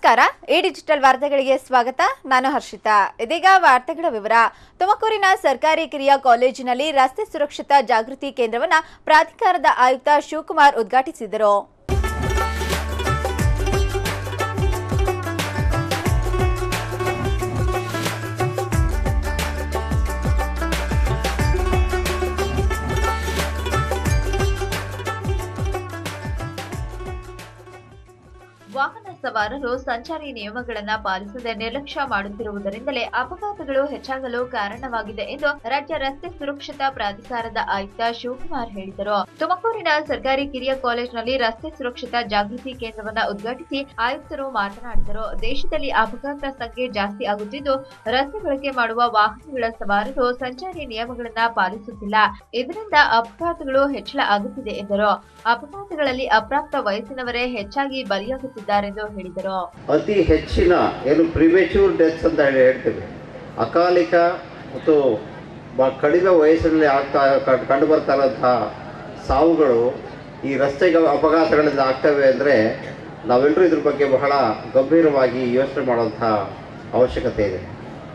ನಮಸ್ಕಾರ ಈ ಡಿಜಿಟಲ್ ವಾರ್ತೆಗಳಿಗೆ ಸ್ವಾಗತ ನಾನು ಹರ್ಷಿತಾ ಇದೀಗ ವಾರ್ತೆಗಳ ವಿವರ ತುಮಕೂರಿನ ಸರ್ಕಾರಿ ಕಿರಿಯ ಕಾಲೇಜಿನಲ್ಲಿ ರಸ್ತೆ ಸುರಕ್ಷತಾ ಜಾಗೃತಿ ಕೇಂದ್ರವನ್ನ ಪ್ರಾಧಿಕಾರದ ಆಯುಕ್ತ ಶಿವಕುಮಾರ್ ಉದ್ಘಾಟಿಸಿದರು ವಾಹನ ಸವಾರರು ಸಂಚಾರಿ ನಿಯಮಗಳನ್ನ ಪಾಲಿಸದೆ ನಿರ್ಲಕ್ಷ್ಯ ಮಾಡುತ್ತಿರುವುದರಿಂದಲೇ ಅಪಘಾತಗಳು ಹೆಚ್ಚಾಗಲು ಕಾರಣವಾಗಿದೆ ಎಂದು ರಾಜ್ಯ ರಸ್ತೆ ಸುರಕ್ಷತಾ ಪ್ರಾಧಿಕಾರದ ಆಯುಕ್ತ ಶಿವಕುಮಾರ್ ಹೇಳಿದರು ತುಮಕೂರಿನ ಸರ್ಕಾರಿ ಕಿರಿಯ ಕಾಲೇಜಿನಲ್ಲಿ ರಸ್ತೆ ಸುರಕ್ಷತಾ ಜಾಗೃತಿ ಕೇಂದ್ರವನ್ನ ಉದ್ಘಾಟಿಸಿ ಆಯುಕ್ತರು ಮಾತನಾಡಿದರು ದೇಶದಲ್ಲಿ ಅಪಘಾತ ಸಂಖ್ಯೆ ಜಾಸ್ತಿ ಆಗುತ್ತಿದ್ದು ರಸ್ತೆ ಬಳಕೆ ಮಾಡುವ ವಾಹನಗಳ ಸವಾರರು ಸಂಚಾರಿ ನಿಯಮಗಳನ್ನ ಪಾಲಿಸುತ್ತಿಲ್ಲ ಇದರಿಂದ ಅಪಘಾತಗಳು ಹೆಚ್ಚಳ ಆಗುತ್ತಿದೆ ಎಂದರು ಅಪಘಾತಗಳಲ್ಲಿ ಅಪ್ರಾಪ್ತ ವಯಸ್ಸಿನವರೇ ಹೆಚ್ಚಾಗಿ ಬಲಿಯಾಗುತ್ತಿದ್ದಾರೆಂದು ಹೇಳಿದರು ಅತಿ ಹೆಚ್ಚಿನ ಏನು ಪ್ರಿಮೆಚ್ಯೂರ್ ಡೆತ್ಸ್ ಅಂತ ಹೇಳಿ ಹೇಳ್ತೇವೆ ಅಕಾಲಿಕ ಮತ್ತು ಬ ಕಡಿಮೆ ವಯಸ್ಸಿನಲ್ಲಿ ಆಗ್ತಾ ಕ- ಕಂಡು ಬರ್ತಾ ಇರೋಂತಹ ಸಾವುಗಳು ಈ ರಸ್ತೆ ಗ- ಅಪಘಾತಗಳಿಂದ ಆಗ್ತವೆ ಅಂದರೆ ನಾವೆಲ್ಲರೂ ಇದ್ರ ಬಗ್ಗೆ ಬಹಳ ಗಂಭೀರವಾಗಿ ಯೋಚನೆ ಮಾಡುವಂಥ ಅವಶ್ಯಕತೆ ಇದೆ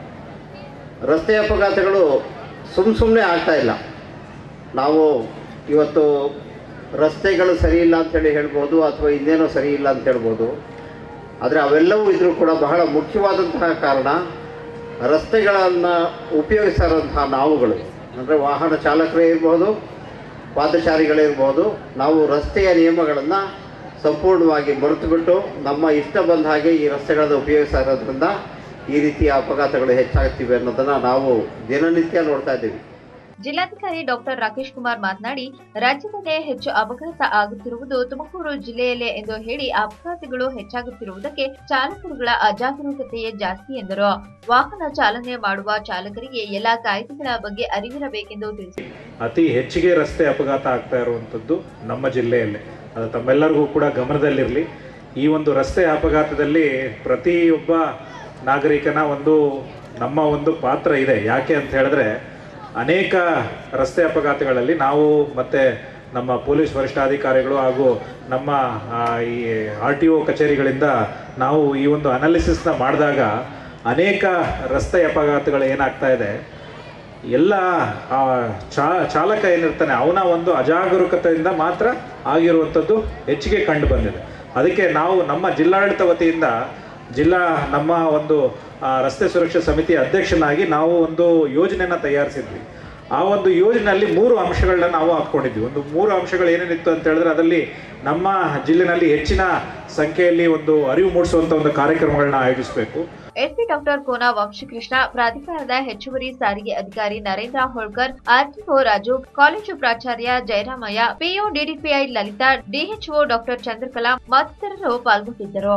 ರಸ್ತೆ ಅಪಘಾತಗಳು ಸುಮ್ಮ ಸುಮ್ಮನೆ ಆಗ್ತಾ ಇಲ್ಲ ನಾವು ಇವತ್ತು ರಸ್ತೆಗಳು ಸರಿ ಇಲ್ಲ ಅಂತೇಳಿ ಹೇಳ್ಬೋದು ಅಥವಾ ಇನ್ನೇನೋ ಸರಿ ಇಲ್ಲ ಅಂತ ಹೇಳ್ಬೋದು ಆದರೆ ಅವೆಲ್ಲವೂ ಇದ್ರೂ ಕೂಡ ಬಹಳ ಮುಖ್ಯವಾದಂತಹ ಕಾರಣ ರಸ್ತೆಗಳನ್ನು ಉಪಯೋಗಿಸ್ತಾ ಇರೋಂತಹ ನಾವುಗಳು ಅಂದರೆ ವಾಹನ ಚಾಲಕರೇ ಇರ್ಬೋದು ಪಾದಚಾರಿಗಳಿರ್ಬೋದು ನಾವು ರಸ್ತೆಯ ನಿಯಮಗಳನ್ನು ಸಂಪೂರ್ಣವಾಗಿ ಮರೆತುಬಿಟ್ಟು ನಮ್ಮ ಇಷ್ಟ ಬಂದ ಹಾಗೆ ಈ ರಸ್ತೆಗಳನ್ನು ಉಪಯೋಗಿಸ್ತಾ ಇರೋದ್ರಿಂದ ಈ ರೀತಿಯ ಅಪಘಾತಗಳು ಹೆಚ್ಚಾಗ್ತಿವೆ ಅನ್ನೋದನ್ನು ನಾವು ದಿನನಿತ್ಯ ನೋಡ್ತಾ ಇದ್ದೀವಿ ಜಿಲ್ಲಾಧಿಕಾರಿ ಡಾಕ್ಟರ್ ರಾಕೇಶ್ ಕುಮಾರ್ ಮಾತನಾಡಿ ರಾಜ್ಯದಲ್ಲೇ ಹೆಚ್ಚು ಅಪಘಾತ ಆಗುತ್ತಿರುವುದು ತುಮಕೂರು ಜಿಲ್ಲೆಯಲ್ಲೇ ಎಂದು ಹೇಳಿ ಅಪಘಾತಗಳು ಹೆಚ್ಚಾಗುತ್ತಿರುವುದಕ್ಕೆ ಚಾಲಕರುಗಳ ಅಜಾಗರೂಕತೆಯೇ ಜಾಸ್ತಿ ಎಂದರು ವಾಹನ ಚಾಲನೆ ಮಾಡುವ ಚಾಲಕರಿಗೆ ಎಲ್ಲಾ ಕಾಯ್ದೆಗಳ ಬಗ್ಗೆ ಅರಿವಿರಬೇಕೆಂದು ತಿಳಿಸಿದರು ಅತಿ ಹೆಚ್ಚಿಗೆ ರಸ್ತೆ ಅಪಘಾತ ಆಗ್ತಾ ಇರುವಂಥದ್ದು ನಮ್ಮ ಜಿಲ್ಲೆಯಲ್ಲೇ ಅದು ತಮ್ಮೆಲ್ಲರಿಗೂ ಕೂಡ ಗಮನದಲ್ಲಿರಲಿ ಈ ಒಂದು ರಸ್ತೆ ಅಪಘಾತದಲ್ಲಿ ಪ್ರತಿಯೊಬ್ಬ ನಾಗರಿಕನ ಒಂದು ನಮ್ಮ ಒಂದು ಪಾತ್ರ ಇದೆ ಯಾಕೆ ಅಂತ ಹೇಳಿದ್ರೆ ಅನೇಕ ರಸ್ತೆ ಅಪಘಾತಗಳಲ್ಲಿ ನಾವು ಮತ್ತೆ ನಮ್ಮ ಪೊಲೀಸ್ ವರಿಷ್ಠಾಧಿಕಾರಿಗಳು ಹಾಗೂ ನಮ್ಮ ಆ, ಈ ಆರ್ ಟಿ ಒ ಕಚೇರಿಗಳಿಂದ ನಾವು ಈ ಒಂದು ಅನಾಲಿಸಿಸ್ನ ಮಾಡಿದಾಗ ಅನೇಕ ರಸ್ತೆ ಅಪಘಾತಗಳು ಏನಾಗ್ತಾ ಇದೆ ಎಲ್ಲ ಆ ಚಾ ಚಾಲಕ ಏನಿರ್ತಾನೆ ಅವನ ಒಂದು ಅಜಾಗರೂಕತೆಯಿಂದ ಮಾತ್ರ ಆಗಿರುವಂಥದ್ದು ಹೆಚ್ಚಿಗೆ ಕಂಡು ಬಂದಿದೆ ಅದಕ್ಕೆ ನಾವು ನಮ್ಮ ಜಿಲ್ಲಾಡಳಿತ ವತಿಯಿಂದ ಜಿಲ್ಲಾ ನಮ್ಮ ಒಂದು ಆ, ರಸ್ತೆ ಸುರಕ್ಷಾ ಸಮಿತಿ ಅಧ್ಯಕ್ಷನಾಗಿ ನಾವು ಒಂದು ಯೋಜನೆಯನ್ನು ತಯಾರಿಸಿದ್ವಿ ಆ ಒಂದು ಯೋಜನೆಯಲ್ಲಿ ಮೂರು ಅಂಶಗಳನ್ನ ನಾವು ಹಾಕ್ಕೊಂಡಿದ್ವಿ ಒಂದು ಮೂರು ಅಂಶಗಳು ಏನೇನಿತ್ತು ಅಂತ ಹೇಳಿದ್ರೆ ಅದರಲ್ಲಿ ನಮ್ಮ ಜಿಲ್ಲೆನಲ್ಲಿ ಹೆಚ್ಚಿನ ಸಂಖ್ಯೆಯಲ್ಲಿ ಒಂದು ಅರಿವು ಮೂಡಿಸುವಂಥ ಒಂದು ಕಾರ್ಯಕ್ರಮಗಳನ್ನ ಆಯೋಜಿಸಬೇಕು ಎಸ್ಪಿ ಡಾಕ್ಟರ್ ಕೋನಾ ವಂಶಕೃಷ್ಣ ಪ್ರಾಧಿಕಾರದ ಹೆಚ್ಚುವರಿ ಸಾರಿಗೆ ಅಧಿಕಾರಿ ನರೇಂದ್ರ ಹೋಳ್ಕರ್ ಆರ್ಟಿಒ ರಾಜು ಕಾಲೇಜು ಪ್ರಾಚಾರ್ಯ Jayaramaiah PO DDPI Lalitha DHO doctor Chandrakala ಮತ್ತಿತರರು ಪಾಲ್ಗೊಂಡಿದ್ದರು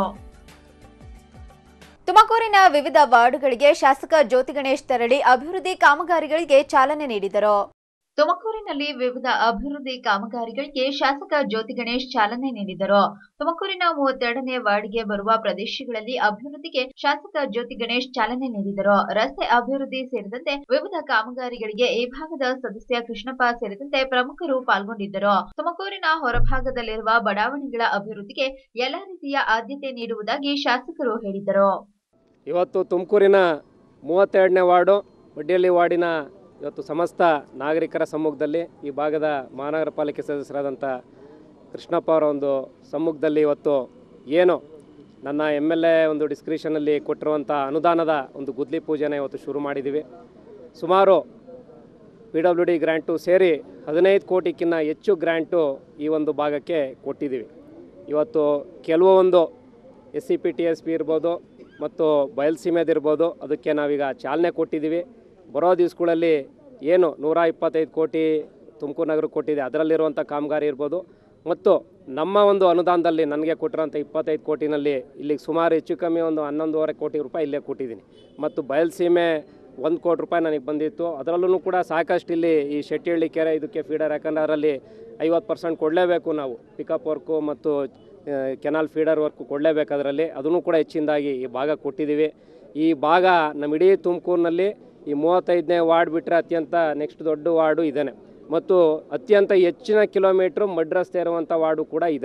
ತುಮಕೂರಿನ ವಿವಿಧ ವಾರ್ಡ್ಗಳಿಗೆ ಶಾಸಕ ಜ್ಯೋತಿ ಗಣೇಶ್ ತೆರಳಿ ಅಭಿವೃದ್ಧಿ ಕಾಮಗಾರಿಗಳಿಗೆ ಚಾಲನೆ ನೀಡಿದರು ತುಮಕೂರಿನಲ್ಲಿ ವಿವಿಧ ಅಭಿವೃದ್ಧಿ ಕಾಮಗಾರಿಗಳಿಗೆ ಶಾಸಕ ಜ್ಯೋತಿ ಗಣೇಶ್ ಚಾಲನೆ ನೀಡಿದರು ತುಮಕೂರಿನ ಮೂವತ್ತೆರಡನೇ ವಾರ್ಡ್ಗೆ ಬರುವ ಪ್ರದೇಶಗಳಲ್ಲಿ ಅಭಿವೃದ್ಧಿಗೆ ಶಾಸಕ ಜ್ಯೋತಿ ಗಣೇಶ್ ಚಾಲನೆ ನೀಡಿದರು ರಸ್ತೆ ಅಭಿವೃದ್ಧಿ ಸೇರಿದಂತೆ ವಿವಿಧ ಕಾಮಗಾರಿಗಳಿಗೆ ಈ ಭಾಗದ ಸದಸ್ಯ ಕೃಷ್ಣಪ್ಪ ಸೇರಿದಂತೆ ಪ್ರಮುಖರು ಪಾಲ್ಗೊಂಡಿದ್ದರು ತುಮಕೂರಿನ ಹೊರಭಾಗದಲ್ಲಿರುವ ಬಡಾವಣೆಗಳ ಅಭಿವೃದ್ಧಿಗೆ ಎಲ್ಲಾ ರೀತಿಯ ಆದ್ಯತೆ ನೀಡುವುದಾಗಿ ಶಾಸಕರು ಹೇಳಿದರು ಇವತ್ತು ತುಮಕೂರಿನ ಮೂವತ್ತೆರಡನೇ ವಾರ್ಡು ವಡ್ಡಿಹಳ್ಳಿ ವಾರ್ಡಿನ ಇವತ್ತು ಸಮಸ್ತ ನಾಗರಿಕರ ಸಮ್ಮುಖದಲ್ಲಿ ಈ ಭಾಗದ ಮಹಾನಗರ ಪಾಲಿಕೆ ಸದಸ್ಯರಾದಂಥ ಕೃಷ್ಣಪ್ಪ ಅವರ ಒಂದು ಸಮ್ಮುಖದಲ್ಲಿ ಇವತ್ತು ಏನು ನನ್ನ ಎಮ್ ಎಲ್ ಎ ಒಂದು ಡಿಸ್ಕ್ರಿಷನಲ್ಲಿ ಕೊಟ್ಟಿರುವಂಥ ಅನುದಾನದ ಒಂದು ಗುದ್ಲಿ ಪೂಜೆನ ಇವತ್ತು ಶುರು ಮಾಡಿದ್ದೀವಿ ಸುಮಾರು ಪಿ ಡಬ್ಲ್ಯೂ ಡಿ ಗ್ರ್ಯಾಂಟು ಸೇರಿ ಹದಿನೈದು ಕೋಟಿಕ್ಕಿಂತ ಹೆಚ್ಚು ಗ್ರ್ಯಾಂಟು ಈ ಒಂದು ಭಾಗಕ್ಕೆ ಕೊಟ್ಟಿದ್ದೀವಿ ಇವತ್ತು ಕೆಲವೊಂದು S C P T S P ಇರ್ಬೋದು ಮತ್ತು ಬಯಲುಸೀಮೆದಿರ್ಬೋದು ಅದಕ್ಕೆ ನಾವೀಗ ಚಾಲನೆ ಕೊಟ್ಟಿದ್ದೀವಿ ಬರೋ ದಿವಸಗಳಲ್ಲಿ ಏನು ನೂರ ಇಪ್ಪತ್ತೈದು ಕೋಟಿ ತುಮಕೂರು ನಗರಕ್ಕೆ ಕೊಟ್ಟಿದೆ ಅದರಲ್ಲಿರುವಂಥ ಕಾಮಗಾರಿ ಇರ್ಬೋದು ಮತ್ತು ನಮ್ಮ ಒಂದು ಅನುದಾನದಲ್ಲಿ ನನಗೆ ಕೊಟ್ಟಿರೋಂಥ ಇಪ್ಪತ್ತೈದು ಕೋಟಿನಲ್ಲಿ ಇಲ್ಲಿಗೆ ಸುಮಾರು ಹೆಚ್ಚು ಕಮ್ಮಿ ಒಂದು ಹನ್ನೊಂದುವರೆ ಕೋಟಿ ರೂಪಾಯಿ ಇಲ್ಲೇ ಕೊಟ್ಟಿದ್ದೀನಿ ಮತ್ತು ಬಯಲುಸೀಮೆ ಒಂದು ಕೋಟಿ ರೂಪಾಯಿ ನನಗೆ ಬಂದಿತ್ತು ಅದರಲ್ಲೂ ಕೂಡ ಸಾಕಷ್ಟು ಇಲ್ಲಿ ಈ ಶೆಟ್ಟಿಹಳ್ಳಿ ಕೆರೆ ಇದಕ್ಕೆ ಫೀಡರ್ ಯಾಕಂದರೆ ಅದರಲ್ಲಿ ಐವತ್ತು ಪರ್ಸೆಂಟ್ ಕೊಡಲೇಬೇಕು ನಾವು ಪಿಕಪ್ ವರ್ಕು ಮತ್ತು ಆ, ಕೆನಾಲ್ ಫೀಡರ್ ವರ್ಕು ಕೊಡಲೇಬೇಕು ಅದರಲ್ಲಿ ಅದನ್ನು ಕೂಡ ಹೆಚ್ಚಿನದಾಗಿ ಈ ಭಾಗ ಕೊಟ್ಟಿದ್ದೀವಿ ಈ ಭಾಗ ನಮ್ಮ ಇಡೀ ತುಮಕೂರಿನಲ್ಲಿ ಈ ಮೂವತ್ತೈದನೇ ವಾರ್ಡ್ ಬಿಟ್ಟರೆ ಅತ್ಯಂತ ನೆಕ್ಸ್ಟ್ ದೊಡ್ಡ ವಾರ್ಡು ಇದೇನೆ ಮತ್ತು ಅತ್ಯಂತ ಹೆಚ್ಚಿನ ಕಿಲೋಮೀಟ್ರ್ ಮಡ್ ರಸ್ತೆ ಇರುವಂಥ ವಾರ್ಡು ಕೂಡ ಇದೇನೆ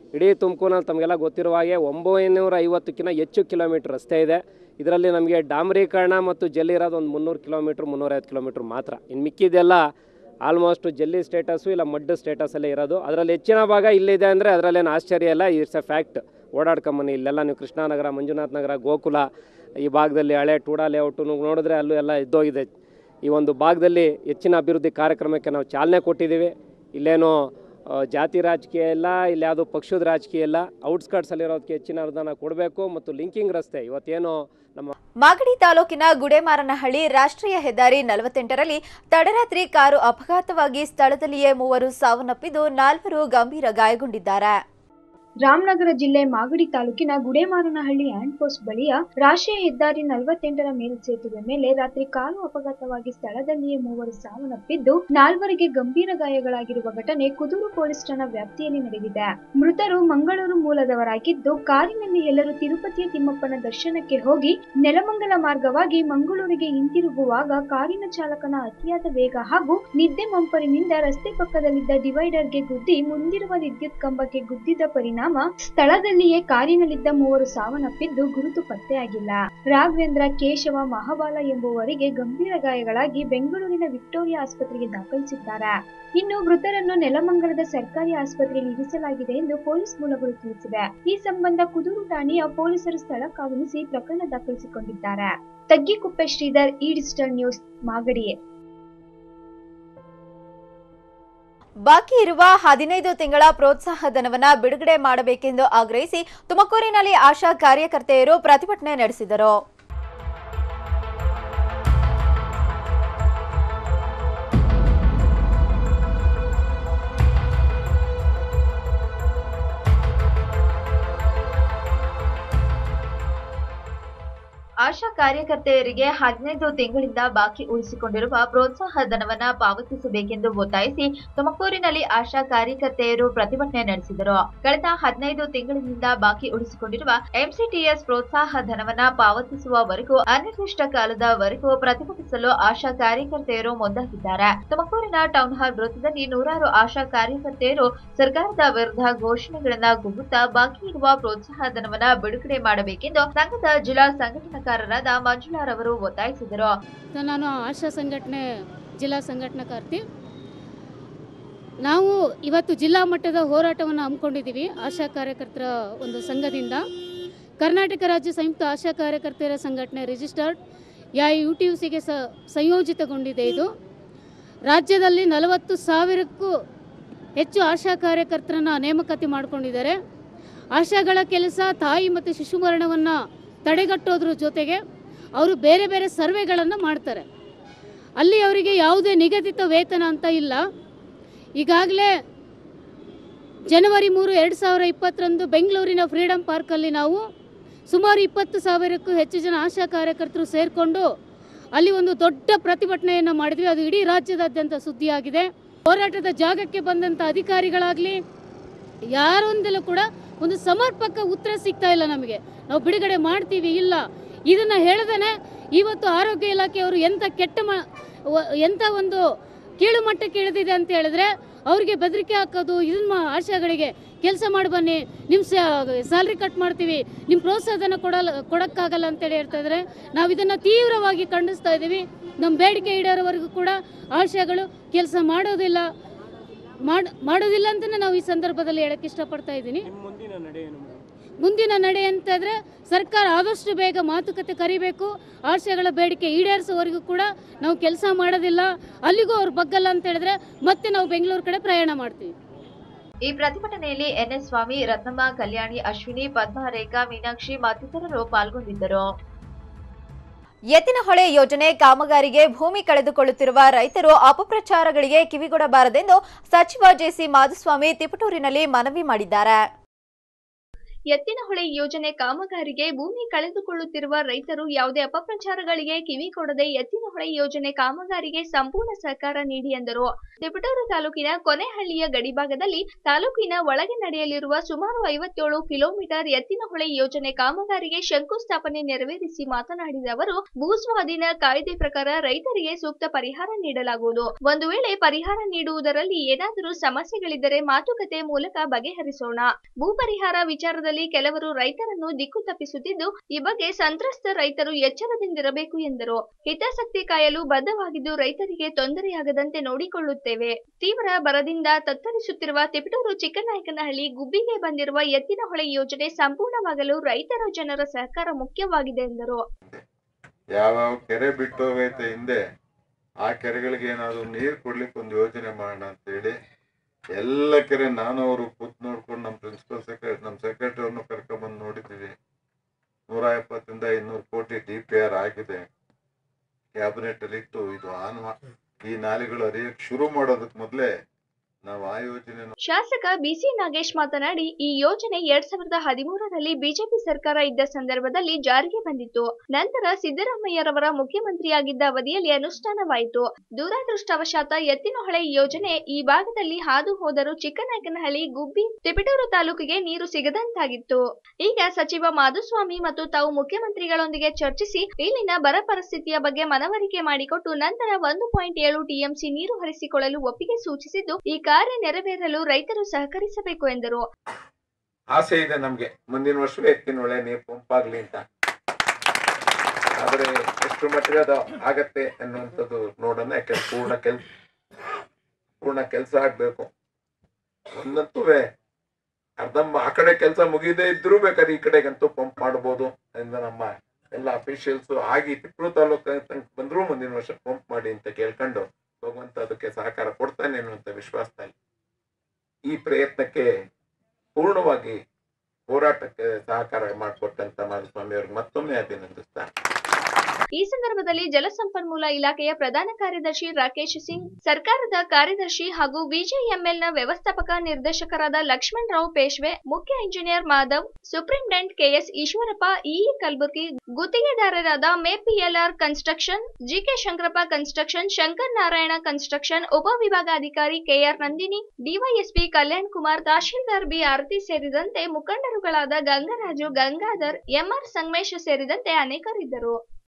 ಇಡೀ ತುಮಕೂರಿನಲ್ಲಿ ತಮಗೆಲ್ಲ ಗೊತ್ತಿರುವ ಹಾಗೆ ಒಂಬೈನೂರ ಐವತ್ತಕ್ಕಿಂತ ಹೆಚ್ಚು ಕಿಲೋಮೀಟ್ರ್ ರಸ್ತೆ ಇದೆ ಇದರಲ್ಲಿ ನಮಗೆ ಡಾಂಬರೀಕರಣ ಮತ್ತು ಜಲ್ಲಿ ಇರೋದು ಒಂದು ಮುನ್ನೂರು ಕಿಲೋಮೀಟ್ರ್ ಮುನ್ನೂರೈವತ್ತು ಕಿಲೋಮೀಟ್ರ್ ಮಾತ್ರ ಇನ್ನು ಮಿಕ್ಕಿದೆಲ್ಲ ಆಲ್ಮೋಸ್ಟ್ ಜಲ್ಲಿ ಸ್ಟೇಟಸ್ಸು ಇಲ್ಲ ಮಡ್ ಸ್ಟೇಟಸಲ್ಲೇ ಇರೋದು ಅದರಲ್ಲಿ ಹೆಚ್ಚಿನ ಭಾಗ ಇಲ್ಲಿದೆ ಅಂದರೆ ಅದರಲ್ಲೇನು ಆಶ್ಚರ್ಯ ಇಲ್ಲ ಇಟ್ಸ್ ಎ ಫ್ಯಾಕ್ಟ್ ಓಡಾಡ್ಕೊಂಬನ್ನಿ ಇಲ್ಲೆಲ್ಲ ನೀವು ಕೃಷ್ಣಾನಗರ ಮಂಜುನಾಥ್ ನಗರ ಗೋಕುಲ ಈ ಭಾಗದಲ್ಲಿ ಹಳೆ ಟೂಡಾ ಲೇಔಟು ನೋಡಿದ್ರೆ ಅಲ್ಲೂ ಎಲ್ಲ ಇದ್ದೋಗಿದೆ ಈ ಒಂದು ಭಾಗದಲ್ಲಿ ಹೆಚ್ಚಿನ ಅಭಿವೃದ್ಧಿ ಕಾರ್ಯಕ್ರಮಕ್ಕೆ ನಾವು ಚಾಲನೆ ಕೊಟ್ಟಿದ್ದೀವಿ ಇಲ್ಲೇನು ಆ, ಜಾತಿ ರಾಜಕೀಯ ಇಲ್ಲ ಇಲ್ಲಿ ಯಾವುದೋ ಪಕ್ಷದ ರಾಜಕೀಯ ಇಲ್ಲ ಔಟ್ಸ್ಕಟ್ಸಲ್ಲಿರೋದಕ್ಕೆ ಹೆಚ್ಚಿನ ಅನುದಾನ ಕೊಡಬೇಕು ಮತ್ತು ಲಿಂಕಿಂಗ್ ರಸ್ತೆ ಇವತ್ತೇನು ನಮ್ಮ ಮಾಗಡಿ ತಾಲೂಕಿನ ಗುಡೇಮಾರನಹಳ್ಳಿ ರಾಷ್ಟ್ರೀಯ ಹೆದ್ದಾರಿ ನಲವತ್ತೆಂಟರಲ್ಲಿ ತಡರಾತ್ರಿ ಕಾರು ಅಪಘಾತವಾಗಿ ಸ್ಥಳದಲ್ಲಿಯೇ ಮೂವರು ಸಾವನ್ನಪ್ಪಿದ್ದು ನಾಲ್ವರು ಗಂಭೀರ ಗಾಯಗೊಂಡಿದ್ದಾರೆ ರಾಮನಗರ ಜಿಲ್ಲೆ ಮಾಗಡಿ ತಾಲೂಕಿನ ಗುಡೇಮಾರನಹಳ್ಳಿ ಹ್ಯಾಂಡ್ ಪೋಸ್ಟ್ ಬಳಿಯ ರಾಷ್ಟ್ರೀಯ ಹೆದ್ದಾರಿ ನಲವತ್ತೆಂಟರ ಮೇಲ್ಸೇತುವೆ ಮೇಲೆ ರಾತ್ರಿ ಕಾರು ಅಪಘಾತವಾಗಿ ಸ್ಥಳದಲ್ಲಿಯೇ ಮೂವರು ಸಾವನ್ನಪ್ಪಿದ್ದು ನಾಲ್ವರಿಗೆ ಗಂಭೀರ ಗಾಯಗಳಾಗಿರುವ ಘಟನೆ ಕುದೂರು ಪೊಲೀಸ್ ಠಾಣಾ ವ್ಯಾಪ್ತಿಯಲ್ಲಿ ನಡೆದಿದೆ ಮೃತರು ಮಂಗಳೂರು ಮೂಲದವರಾಗಿದ್ದು ಕಾರಿನಲ್ಲಿ ಎಲ್ಲರೂ ತಿರುಪತಿಯ ತಿಮ್ಮಪ್ಪನ ದರ್ಶನಕ್ಕೆ ಹೋಗಿ ನೆಲಮಂಗಲ ಮಾರ್ಗವಾಗಿ ಮಂಗಳೂರಿಗೆ ಹಿಂತಿರುಗುವಾಗ ಕಾರಿನ ಚಾಲಕನ ಅತಿಯಾದ ವೇಗ ಹಾಗೂ ನಿದ್ದೆ ಮಂಪರಿನಿಂದ ರಸ್ತೆ ಪಕ್ಕದಲ್ಲಿದ್ದ ಡಿವೈಡರ್ಗೆ ಗುದ್ದಿ ಮುಂದಿರುವ ವಿದ್ಯುತ್ ಕಂಬಕ್ಕೆ ಗುದ್ದಿದ ಪರಿಣಾಮ ಸ್ಥಳದಲ್ಲಿಯೇ ಕಾರಿನಲ್ಲಿದ್ದ ಮೂವರು ಸಾವನ್ನಪ್ಪಿದ್ದು ಗುರುತು ಪತ್ತೆಯಾಗಿಲ್ಲ ರಾಘವೇಂದ್ರ ಕೇಶವ ಮಹಾಬಾಲ ಎಂಬುವರಿಗೆ ಗಂಭೀರ ಗಾಯಗಳಾಗಿ ಬೆಂಗಳೂರಿನ ವಿಕ್ಟೋರಿಯಾ ಆಸ್ಪತ್ರೆಗೆ ದಾಖಲಿಸಿದ್ದಾರೆ ಇನ್ನು ಮೃತರನ್ನು ನೆಲಮಂಗಲದ ಸರ್ಕಾರಿ ಆಸ್ಪತ್ರೆಯಲ್ಲಿ ಇರಿಸಲಾಗಿದೆ ಎಂದು ಪೊಲೀಸ್ ಮೂಲಗಳು ತಿಳಿಸಿವೆ ಈ ಸಂಬಂಧ ಕುದೂರು ಠಾಣೆಯ ಪೊಲೀಸರು ಸ್ಥಳಕ್ಕಾಗಮಿಸಿ ಪ್ರಕರಣ ದಾಖಲಿಸಿಕೊಂಡಿದ್ದಾರೆ ತಗ್ಗಿಕುಪ್ಪೆ ಶ್ರೀಧರ್ ಈ ಡಿಜಿಟಲ್ ನ್ಯೂಸ್ ಮಾಗಡಿ ಬಾಕಿ ಇರುವ ಹದಿನೈದು ತಿಂಗಳ ಪ್ರೋತ್ಸಾಹ ಧನವನ್ನ ಬಿಡುಗಡೆ ಮಾಡಬೇಕೆಂದು ಆಗ್ರಹಿಸಿ ತುಮಕೂರಿನಲ್ಲಿ ಆಶಾ ಕಾರ್ಯಕರ್ತೆಯರು ಪ್ರತಿಭಟನೆ ನಡೆಸಿದರು ಆಶಾ ಕಾರ್ಯಕರ್ತೆಯರಿಗೆ ಹದಿನೈದು ತಿಂಗಳಿಂದ ಬಾಕಿ ಉಳಿಸಿಕೊಂಡಿರುವ ಪ್ರೋತ್ಸಾಹ ಧನವನ್ನ ಪಾವತಿಸಬೇಕೆಂದು ಒತ್ತಾಯಿಸಿ ತುಮಕೂರಿನಲ್ಲಿ ಆಶಾ ಕಾರ್ಯಕರ್ತೆಯರು ಪ್ರತಿಭಟನೆ ನಡೆಸಿದರು ಕಳೆದ ಹದಿನೈದು ತಿಂಗಳಿನಿಂದ ಬಾಕಿ ಉಳಿಸಿಕೊಂಡಿರುವ ಎಂಸಿಟಿಎಸ್ ಪ್ರೋತ್ಸಾಹ ಧನವನ್ನ ಪಾವತಿಸುವವರೆಗೂ ಅನಿರ್ದಿಷ್ಟ ಕಾಲದವರೆಗೂ ಪ್ರತಿಭಟಿಸಲು ಆಶಾ ಕಾರ್ಯಕರ್ತೆಯರು ಮುಂದಾಗಿದ್ದಾರೆ ತುಮಕೂರಿನ ಟೌನ್ ಹಾಲ್ ವೃತ್ತದಲ್ಲಿ ನೂರಾರು ಆಶಾ ಕಾರ್ಯಕರ್ತೆಯರು ಸರ್ಕಾರದ ವಿರುದ್ಧ ಘೋಷಣೆಗಳನ್ನ ಕೂಗುತ್ತಾ ಬಾಕಿ ಇರುವ ಪ್ರೋತ್ಸಾಹ ಧನವನ್ನ ಬಿಡುಗಡೆ ಮಾಡಬೇಕೆಂದು ಸಂಘದ ಜಿಲ್ಲಾ ಸಂಘಟನಾಕಾರರಾದ ಮಂಜುಳಾರವರು ಒತ್ತಾಯಿಸಿದರು ಸೊ ನಾನು ಆಶಾ ಸಂಘಟನೆ ಜಿಲ್ಲಾ ಸಂಘಟನಾಕಾರ್ತಿ ನಾವು ಇವತ್ತು ಜಿಲ್ಲಾ ಮಟ್ಟದ ಹೋರಾಟವನ್ನು ಹಮ್ಮಿಕೊಂಡಿದ್ದೀವಿ ಆಶಾ ಕಾರ್ಯಕರ್ತರ ಒಂದು ಸಂಘದಿಂದ ಕರ್ನಾಟಕ ರಾಜ್ಯ ಸಂಯುಕ್ತ ಆಶಾ ಕಾರ್ಯಕರ್ತೆಯರ ಸಂಘಟನೆ ರಿಜಿಸ್ಟರ್ಡ್ ಯಾ ಯು ಟಿ ಯು ಸಿಗೆ ಸ ಸಂಯೋಜಿತಗೊಂಡಿದೆ ಇದು ರಾಜ್ಯದಲ್ಲಿ ನಲವತ್ತು ಸಾವಿರಕ್ಕೂ ಹೆಚ್ಚು ಆಶಾ ಕಾರ್ಯಕರ್ತರನ್ನ ನೇಮಕಾತಿ ಮಾಡಿಕೊಂಡಿದ್ದಾರೆ ಆಶಾಗಳ ಕೆಲಸ ತಾಯಿ ಮತ್ತು ಶಿಶು ಮರಣವನ್ನು ತಡೆಗಟ್ಟೋದ್ರ ಜೊತೆಗೆ ಅವರು ಬೇರೆ ಬೇರೆ ಸರ್ವೆಗಳನ್ನು ಮಾಡ್ತಾರೆ ಅಲ್ಲಿ ಅವರಿಗೆ ಯಾವುದೇ ನಿಗದಿತ ವೇತನ ಅಂತ ಇಲ್ಲ ಈಗಾಗಲೇ ಜನವರಿ ಮೂರು ಎರಡು ಸಾವಿರ ಇಪ್ಪತ್ತರಂದು ಬೆಂಗಳೂರಿನ ಫ್ರೀಡಂ ಪಾರ್ಕಲ್ಲಿ ನಾವು ಸುಮಾರು ಇಪ್ಪತ್ತು ಸಾವಿರಕ್ಕೂ ಹೆಚ್ಚು ಜನ ಆಶಾ ಕಾರ್ಯಕರ್ತರು ಸೇರಿಕೊಂಡು ಅಲ್ಲಿ ಒಂದು ದೊಡ್ಡ ಪ್ರತಿಭಟನೆಯನ್ನು ಮಾಡಿದ್ವಿ ಅದು ಇಡೀ ರಾಜ್ಯದಾದ್ಯಂತ ಸುದ್ದಿಯಾಗಿದೆ ಹೋರಾಟದ ಜಾಗಕ್ಕೆ ಬಂದಂಥ ಅಧಿಕಾರಿಗಳಾಗಲಿ ಯಾರೊಂದಲ್ಲೂ ಕೂಡ ಒಂದು ಸಮರ್ಪಕ ಉತ್ತರ ಸಿಗ್ತಾ ಇಲ್ಲ ನಮಗೆ ನಾವು ಬಿಡುಗಡೆ ಮಾಡ್ತೀವಿ ಇಲ್ಲ ಇದನ್ನ ಹೇಳ್ದೇನೆ ಇವತ್ತು ಆರೋಗ್ಯ ಇಲಾಖೆಯವರು ಎಂಥ ಕೆಟ್ಟ ಮ ವ- ಎಂಥ ಒಂದು ಕೀಳು ಮಟ್ಟಕ್ಕೆ ಇಳಿದಿದೆ ಅಂತ ಹೇಳಿದ್ರೆ ಅವ್ರಿಗೆ ಬೆದರಿಕೆ ಹಾಕೋದು ಇದನ್ನ ಮಾ- ಆಶಾಗಳಿಗೆ ಕೆಲಸ ಮಾಡಿ ಬನ್ನಿ ನಿಮ್ಮ ಸ್ಯಾಲ್ರಿ ಕಟ್ ಮಾಡ್ತೀವಿ ನಿಮ್ಮ ಪ್ರೋತ್ಸಾಹನ ಕೊಡಲ್ಲ ಕೊಡೋಕ್ಕಾಗಲ್ಲ ಅಂತೇಳಿ ಹೇಳ್ತಾ ಇದ್ದಾರೆ ನಾವು ಇದನ್ನು ತೀವ್ರವಾಗಿ ಖಂಡಿಸ್ತಾ ಇದ್ದೀವಿ ನಮ್ಮ ಬೇಡಿಕೆ ಈಡೇರೋವರೆಗೂ ಕೂಡ ಆಶಾಗಳು ಕೆಲಸ ಮಾಡೋದಿಲ್ಲ ಮಾಡ್ ಮಾಡೋದಿಲ್ಲ ಅಂತಲೇ ನಾವು ಈ ಸಂದರ್ಭದಲ್ಲಿ ಹೇಳಕ್ಕೆ ಇಷ್ಟಪಡ್ತಾ ಇದ್ದೀನಿ ಮುಂದಿನ ನಡೆ ಅಂತ ಇದ್ರೆ ಸರ್ಕಾರ ಆದಷ್ಟು ಬೇಗ ಮಾತುಕತೆ ಕರಿಬೇಕು ಆಶಯಗಳ ಬೇಡಿಕೆ ಈಡೇರಿಸೋವರೆಗೂ ಕೂಡ ನಾವು ಕೆಲಸ ಮಾಡೋದಿಲ್ಲ ಅಲ್ಲಿಗೂ ಅವ್ರು ಬಗ್ಗಲ್ಲ ಅಂತ ಹೇಳಿದ್ರೆ ಮತ್ತೆ ನಾವು ಬೆಂಗಳೂರು ಕಡೆ ಪ್ರಯಾಣ ಮಾಡ್ತೀವಿ ಈ ಪ್ರತಿಭಟನೆಯಲ್ಲಿ ಎನ್ಎಸ್ ಸ್ವಾಮಿ ರತ್ನಮ್ಮ ಕಲ್ಯಾಣಿ ಅಶ್ವಿನಿ ಪದ್ಮ ರೇಖಾ ಮೀನಾಕ್ಷಿ ಮತ್ತಿತರರು ಪಾಲ್ಗೊಂಡಿದ್ದರು ಎತ್ತಿನಹೊಳೆ ಯೋಜನೆ ಕಾಮಗಾರಿಗೆ ಭೂಮಿ ಕಳೆದುಕೊಳ್ಳುತ್ತಿರುವ ರೈತರು ಅಪಪ್ರಚಾರಗಳಿಗೆ ಕಿವಿಗೊಡಬಾರದೆಂದು ಸಚಿವ ಜೆಸಿ ಮಾಧುಸ್ವಾಮಿ ತಿಪಟೂರಿನಲ್ಲಿ ಮನವಿ ಮಾಡಿದ್ದಾರೆ ಎತ್ತಿನಹೊಳೆ ಯೋಜನೆ ಕಾಮಗಾರಿಗೆ ಭೂಮಿ ಕಳೆದುಕೊಳ್ಳುತ್ತಿರುವ ರೈತರು ಯಾವುದೇ ಅಪಪ್ರಚಾರಗಳಿಗೆ ಕಿವಿ ಕೊಡದೆ ಎತ್ತಿನಹೊಳೆ ಯೋಜನೆ ಕಾಮಗಾರಿಗೆ ಸಂಪೂರ್ಣ ಸಹಕಾರ ನೀಡಿ ಎಂದರು ತಿಪಟೂರು ತಾಲೂಕಿನ ಕೊನೆಹಳ್ಳಿಯ ಗಡಿಭಾಗದಲ್ಲಿ ತಾಲೂಕಿನ ಒಳಗೆ ನಡೆಯಲಿರುವ ಸುಮಾರು ಐವತ್ತೇಳು ಕಿಲೋಮೀಟರ್ ಎತ್ತಿನಹೊಳೆ ಯೋಜನೆ ಕಾಮಗಾರಿಗೆ ಶಂಕುಸ್ಥಾಪನೆ ನೆರವೇರಿಸಿ ಮಾತನಾಡಿದ ಅವರು ಭೂಸ್ವಾಧೀನ ಕಾಯ್ದೆ ಪ್ರಕಾರ ರೈತರಿಗೆ ಸೂಕ್ತ ಪರಿಹಾರ ನೀಡಲಾಗುವುದು ಒಂದು ವೇಳೆ ಪರಿಹಾರ ನೀಡುವುದರಲ್ಲಿ ಏನಾದರೂ ಸಮಸ್ಯೆಗಳಿದ್ದರೆ ಮಾತುಕತೆ ಮೂಲಕ ಬಗೆಹರಿಸೋಣ ಭೂ ಪರಿಹಾರ ವಿಚಾರದಲ್ಲಿ ಕೆಲವರು ರೈತರನ್ನು ದಿಕ್ಕು ತಪ್ಪಿಸುತ್ತಿದ್ದು ಈ ಬಗ್ಗೆ ಸಂತ್ರಸ್ತ ರೈತರು ಎಚ್ಚರದಿಂದಿರಬೇಕು ಎಂದರು ಹಿತಾಸಕ್ತಿ ಕಾಯಲು ಬದ್ಧವಾಗಿದ್ದು ರೈತರಿಗೆ ತೊಂದರೆಯಾಗದಂತೆ ನೋಡಿಕೊಳ್ಳುತ್ತೇವೆ ತೀವ್ರ ಬರದಿಂದ ತತ್ತರಿಸುತ್ತಿರುವ ತಿಪಟೂರು ಚಿಕ್ಕನಾಯಕನಹಳ್ಳಿ ಗುಬ್ಬಿಗೆ ಬಂದಿರುವ ಎತ್ತಿನಹೊಳೆ ಯೋಜನೆ ಸಂಪೂರ್ಣವಾಗಲು ರೈತರ ಜನರ ಸಹಕಾರ ಮುಖ್ಯವಾಗಿದೆ ಎಂದರು ಯಾವ್ಯಾವ ಕೆರೆ ಬಿಟ್ಟು ಹೋಗೈತೆ ಹಿಂದೆ ಆ ಕೆರೆಗಳಿಗೆ ಏನಾದ್ರು ನೀರು ಕೊಡ್ಲಿಕ್ಕೆ ಒಂದು ಯೋಜನೆ ಮಾಡೋಣ ಅಂತೇಳಿ ಎಲ್ಲ ಕೆರೆ ನಾನು ಅವರು ಕೂತ್ ನೋಡ್ಕೊಂಡು ನಮ್ಮ ಪ್ರಿನ್ಸಿಪಲ್ ಸೆಕ್ರೆಟರಿ ನಮ್ಮ ಸೆಕ್ರೆಟರಿ ಅವ್ರನ್ನು ಕರ್ಕೊಂಡ್ಬಂದು ನೋಡಿದ್ದೀವಿ ನೂರ ಎಪ್ಪತ್ತರಿಂದ ಇನ್ನೂರು ಕೋಟಿ ಡಿ ಪಿ ಆರ್ ಆಗಿದೆ ಕ್ಯಾಬಿನೆಟ್ ಅಲ್ಲಿ ಇತ್ತು ಇದು ಆನ್ ಮಾ- ಈ ನಾಲೆಗಳು ಹರಿಯಕ್ಕೆ ಶುರು ಮಾಡೋದಕ್ಕೆ ಮೊದಲೇ ನಾವು ಆ ಯೋಜನೆ ಶಾಸಕ ಬಿಸಿ ನಾಗೇಶ್ ಮಾತನಾಡಿ ಈ ಯೋಜನೆ ಎರಡ್ ಸಾವಿರದ ಹದಿಮೂರರಲ್ಲಿ ಬಿಜೆಪಿ ಸರ್ಕಾರ ಇದ್ದ ಸಂದರ್ಭದಲ್ಲಿ ಜಾರಿಗೆ ಬಂದಿತ್ತು ನಂತರ ಸಿದ್ದರಾಮಯ್ಯರವರ ಮುಖ್ಯಮಂತ್ರಿಯಾಗಿದ್ದ ಅವಧಿಯಲ್ಲಿ ಅನುಷ್ಠಾನವಾಯಿತು ದುರದೃಷ್ಟವಶಾತ್ ಎತ್ತಿನಹೊಳೆ ಯೋಜನೆ ಈ ಭಾಗದಲ್ಲಿ ಹಾದು ಹೋದರೂ ಚಿಕ್ಕನಾಯಕನಹಳ್ಳಿ ಗುಬ್ಬಿ ತಿಪಟೂರು ತಾಲೂಕಿಗೆ ನೀರು ಸಿಗದಂತಾಗಿತ್ತು ಈಗ ಸಚಿವ ಮಾಧುಸ್ವಾಮಿ ಮತ್ತು ತಾವು ಮುಖ್ಯಮಂತ್ರಿಗಳೊಂದಿಗೆ ಚರ್ಚಿಸಿ ಇಲ್ಲಿನ ಬರ ಪರಿಸ್ಥಿತಿಯ ಬಗ್ಗೆ ಮನವರಿಕೆ ಮಾಡಿಕೊಟ್ಟು ನಂತರ ಒಂದು ಪಾಯಿಂಟ್ ಏಳು ಟಿಎಂಸಿ ನೀರು ಹರಿಸಿಕೊಳ್ಳಲು ಒಪ್ಪಿಗೆ ಸೂಚಿಸಿದ್ದು ಈ ಕಾರ್ಯ ನೆರವೇರಲು ರೈತರು ಸಹಕರಿಸಬೇಕು ಎಂದರು ಆಸೆ ಇದೆ ನಮ್ಗೆ ಮುಂದಿನ ವರ್ಷವೇ ಎತ್ತಿನ ಒಳ್ಳೆ ನೀರು ಪಂಪ್ ಆಗ್ಲಿ ಅಂತ ಆದ್ರೆ ಎಷ್ಟು ಮಟ್ಟಿಗೆ ಅದು ಆಗತ್ತೆ ಅನ್ನುವಂಥದ್ದು ನೋಡೋಣ ಯಾಕೆ ಪೂರ್ಣ ಕೆಲ್ ಪೂರ್ಣ ಕೆಲಸ ಆಗ್ಬೇಕು ಒಂದಂತೂ ಅರ್ಧಂಬ ಆ ಕಡೆ ಕೆಲಸ ಮುಗಿದೇ ಇದ್ರೂ ಬೇಕಾದ್ರೆ ಈ ಕಡೆಗಂತೂ ಪಂಪ್ ಮಾಡ್ಬೋದು ಅಂತ ನಮ್ಮ ಎಲ್ಲ ಅಫಿಷಿಯಲ್ಸ್ ಆಗಿ ತಿಪ್ಪೂರು ತಾಲೂಕು ತನಕ ಬಂದ್ರು ಮುಂದಿನ ವರ್ಷ ಪಂಪ್ ಮಾಡಿ ಅಂತ ಕೇಳ್ಕೊಂಡು ಭಗವಂತ ಅದಕ್ಕೆ ಸಹಕಾರ ಕೊಡ್ತಾನೆ ಅನ್ನುವಂಥ ವಿಶ್ವಾಸದಲ್ಲಿ ಈ ಪ್ರಯತ್ನಕ್ಕೆ ಪೂರ್ಣವಾಗಿ ಹೋರಾಟಕ್ಕೆ ಸಹಕಾರ ಮಾಡಿಕೊಟ್ಟಂತ ಮಾಧುಸ್ವಾಮಿ ಅವ್ರಿಗೆ ಮತ್ತೊಮ್ಮೆ ಅಭಿನಂದಿಸ್ತಾ ಈ ಸಂದರ್ಭದಲ್ಲಿ ಜಲಸಂಪನ್ಮೂಲ ಇಲಾಖೆಯ ಪ್ರಧಾನ ಕಾರ್ಯದರ್ಶಿ ರಾಕೇಶ್ ಸಿಂಗ್ ಸರ್ಕಾರದ ಕಾರ್ಯದರ್ಶಿ ಹಾಗೂ ವಿಜೆಎಂಎಲ್ನ ವ್ಯವಸ್ಥಾಪಕ ನಿರ್ದೇಶಕರಾದ ಲಕ್ಷ್ಮಣ್ ರಾವ್ ಪೇಶ್ವೆ ಮುಖ್ಯ engineer Madhav superintendent KS Eshwarappa EE Kalaburagi ಗುತ್ತಿಗೆದಾರರಾದ ಮೇಪಿಎಲ್ಆರ್ construction GK Shankarappa construction Shankar Narayana construction ಉಪವಿಭಾಗಾಧಿಕಾರಿ KR Nandini DYSP Kalyan Kumar tahsildar B Arathi ಸೇರಿದಂತೆ ಮುಖಂಡರುಗಳಾದ ಗಂಗರಾಜು ಗಂಗಾಧರ್ ಎಂಆರ್ ಸಂಗಮೇಶ್ ಸೇರಿದಂತೆ ಅನೇಕರಿದ್ದರು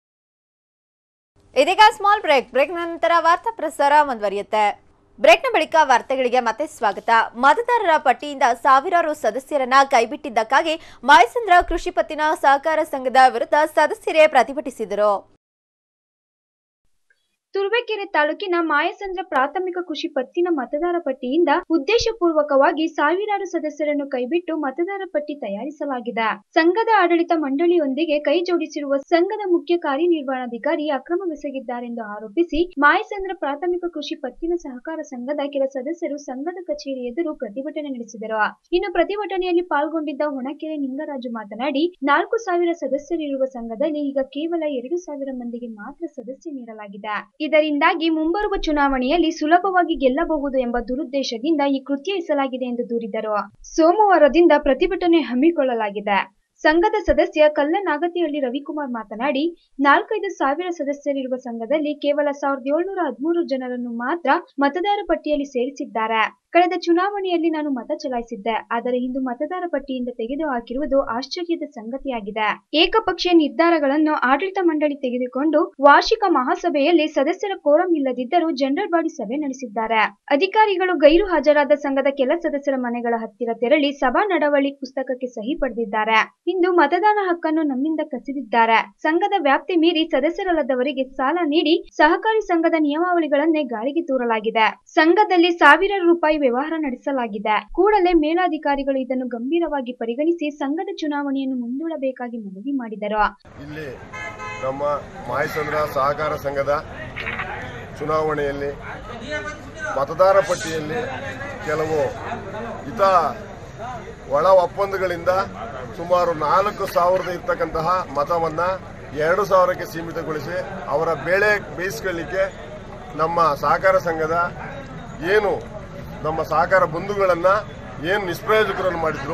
ಇದೀಗ ಸ್ಮಾಲ್ ಬ್ರೇಕ್ ಬ್ರೇಕ್ ನಂತರ ವಾರ್ತಾ ಪ್ರಸಾರ ಮುಂದುವರಿಯುತ್ತೆ ಬ್ರೇಕ್ನ ಬಳಿಕ ವಾರ್ತೆಗಳಿಗೆ ಮತ್ತೆ ಸ್ವಾಗತ ಮತದಾರರ ಪಟ್ಟಿಯಿಂದ ಸಾವಿರಾರು ಸದಸ್ಯರನ್ನ ಕೈಬಿಟ್ಟಿದ್ದಕ್ಕಾಗಿ ಮಾಯಸಂದ್ರ ಕೃಷಿ ಪತ್ತಿನ ಸಹಕಾರ ಸಂಘದ ವಿರುದ್ಧ ಸದಸ್ಯರೇ ಪ್ರತಿಭಟಿಸಿದರು ತುರುವೇಕೆರೆ ತಾಲೂಕಿನ ಮಾಯಸಂದ್ರ ಪ್ರಾಥಮಿಕ ಕೃಷಿ ಪತ್ತಿನ ಮತದಾರ ಪಟ್ಟಿಯಿಂದ ಉದ್ದೇಶಪೂರ್ವಕವಾಗಿ ಸಾವಿರಾರು ಸದಸ್ಯರನ್ನು ಕೈಬಿಟ್ಟು ಮತದಾರ ಪಟ್ಟಿ ತಯಾರಿಸಲಾಗಿದೆ ಸಂಘದ ಆಡಳಿತ ಮಂಡಳಿಯೊಂದಿಗೆ ಕೈ ಜೋಡಿಸಿರುವ ಸಂಘದ ಮುಖ್ಯ ಕಾರ್ಯನಿರ್ವಹಣಾಧಿಕಾರಿ ಅಕ್ರಮವೆಸಗಿದ್ದಾರೆಂದು ಆರೋಪಿಸಿ ಮಾಯಸಂದ್ರ ಪ್ರಾಥಮಿಕ ಕೃಷಿ ಪತ್ತಿನ ಸಹಕಾರ ಸಂಘದ ಕೆಲ ಸದಸ್ಯರು ಸಂಘದ ಕಚೇರಿ ಎದುರು ಪ್ರತಿಭಟನೆ ನಡೆಸಿದರು ಇನ್ನು ಪ್ರತಿಭಟನೆಯಲ್ಲಿ ಪಾಲ್ಗೊಂಡಿದ್ದ ಹೊಣಕೆರೆ ನಿಂಗರಾಜು ಮಾತನಾಡಿ ನಾಲ್ಕು ಸಾವಿರ ಸದಸ್ಯರಿರುವ ಸಂಘದಲ್ಲಿ ಈಗ ಕೇವಲ ಎರಡು ಸಾವಿರ ಮಂದಿಗೆ ಮಾತ್ರ ಸದಸ್ಯ ನೀಡಲಾಗಿದೆ ಇದರಿಂದಾಗಿ ಮುಂಬರುವ ಚುನಾವಣೆಯಲ್ಲಿ ಸುಲಭವಾಗಿ ಗೆಲ್ಲಬಹುದು ಎಂಬ ದುರುದ್ದೇಶದಿಂದ ಈ ಕೃತ್ಯ ಎಸಲಾಗಿದೆ ಎಂದು ದೂರಿದರು ಸೋಮವಾರದಿಂದ ಪ್ರತಿಭಟನೆ ಹಮ್ಮಿಕೊಳ್ಳಲಾಗಿದೆ ಸಂಘದ ಸದಸ್ಯ ಕಲ್ಲನಾಗತಿಹಳ್ಳಿ ರವಿಕುಮಾರ್ ಮಾತನಾಡಿ ನಾಲ್ಕೈದು ಸಾವಿರ ಸದಸ್ಯರಿರುವ ಸಂಘದಲ್ಲಿ ಕೇವಲ ಸಾವಿರದ ಏಳ್ನೂರ ಹದಿಮೂರು ಜನರನ್ನು ಮಾತ್ರ ಮತದಾರ ಪಟ್ಟಿಯಲ್ಲಿ ಸೇರಿಸಿದ್ದಾರೆ ಕಳೆದ ಚುನಾವಣೆಯಲ್ಲಿ ನಾನು ಮತ ಚಲಾಯಿಸಿದ್ದೆ ಆದರೆ ಇಂದು ಮತದಾರ ಪಟ್ಟಿಯಿಂದ ತೆಗೆದು ಹಾಕಿರುವುದು ಆಶ್ಚರ್ಯದ ಸಂಗತಿಯಾಗಿದೆ ಏಕಪಕ್ಷೀಯ ನಿರ್ಧಾರಗಳನ್ನು ಆಡಳಿತ ಮಂಡಳಿ ತೆಗೆದುಕೊಂಡು ವಾರ್ಷಿಕ ಮಹಾಸಭೆಯಲ್ಲಿ ಸದಸ್ಯರ ಕೋರಂ ಇಲ್ಲದಿದ್ದರೂ ಜನರಲ್ ಬಾಡಿ ಸಭೆ ನಡೆಸಿದ್ದಾರೆ ಅಧಿಕಾರಿಗಳು ಗೈರು ಹಾಜರಾದ ಸಂಘದ ಕೆಲ ಸದಸ್ಯರ ಮನೆಗಳ ಹತ್ತಿರ ತೆರಳಿ ಸಭಾ ನಡವಳಿ ಪುಸ್ತಕಕ್ಕೆ ಸಹಿ ಪಡೆದಿದ್ದಾರೆ ಇಂದು ಮತದಾನ ಹಕ್ಕನ್ನು ನಮ್ಮಿಂದ ಕಸಿದಿದ್ದಾರೆ ಸಂಘದ ವ್ಯಾಪ್ತಿ ಮೀರಿ ಸದಸ್ಯರಲ್ಲದವರಿಗೆ ಸಾಲ ನೀಡಿ ಸಹಕಾರಿ ಸಂಘದ ನಿಯಮಾವಳಿಗಳನ್ನೇ ಗಾಳಿಗೆ ತೂರಲಾಗಿದೆ ಸಂಘದಲ್ಲಿ ಸಾವಿರಾರು ರೂಪಾಯಿ ವ್ಯವಹಾರ ನಡೆಸಲಾಗಿದೆ ಕೂಡಲೇ ಮೇಲಾಧಿಕಾರಿಗಳು ಇದನ್ನು ಗಂಭೀರವಾಗಿ ಪರಿಗಣಿಸಿ ಸಂಘದ ಚುನಾವಣೆಯನ್ನು ಮುಂದೂಡಬೇಕಾಗಿ ಮನವಿ ಮಾಡಿದರು ಇಲ್ಲಿ ನಮ್ಮ ಮಾಯಚಂದ್ರ ಸಹಕಾರ ಸಂಘದ ಚುನಾವಣೆಯಲ್ಲಿ ಮತದಾರ ಪಟ್ಟಿಯಲ್ಲಿ ಕೆಲವು ಹಿತ ಒಳ ಒಪ್ಪಂದಗಳಿಂದ ಸುಮಾರು ನಾಲ್ಕು ಸಾವಿರದ ಇರ್ತಕ್ಕಂತಹ ಮತವನ್ನ ಎರಡು ಸಾವಿರಕ್ಕೆ ಸೀಮಿತಗೊಳಿಸಿ ಅವರ ಬೆಳೆ ಬೇಯಿಸ್ಕೊಳ್ಳಿಕ್ಕೆ ನಮ್ಮ ಸಹಕಾರ ಸಂಘದ ಏನು ನಮ್ಮ ಸಹಕಾರ ಬಂಧುಗಳನ್ನ ಏನು ನಿಷ್ಪ್ರಯೋಜಕರನ್ನು ಮಾಡಿದ್ರು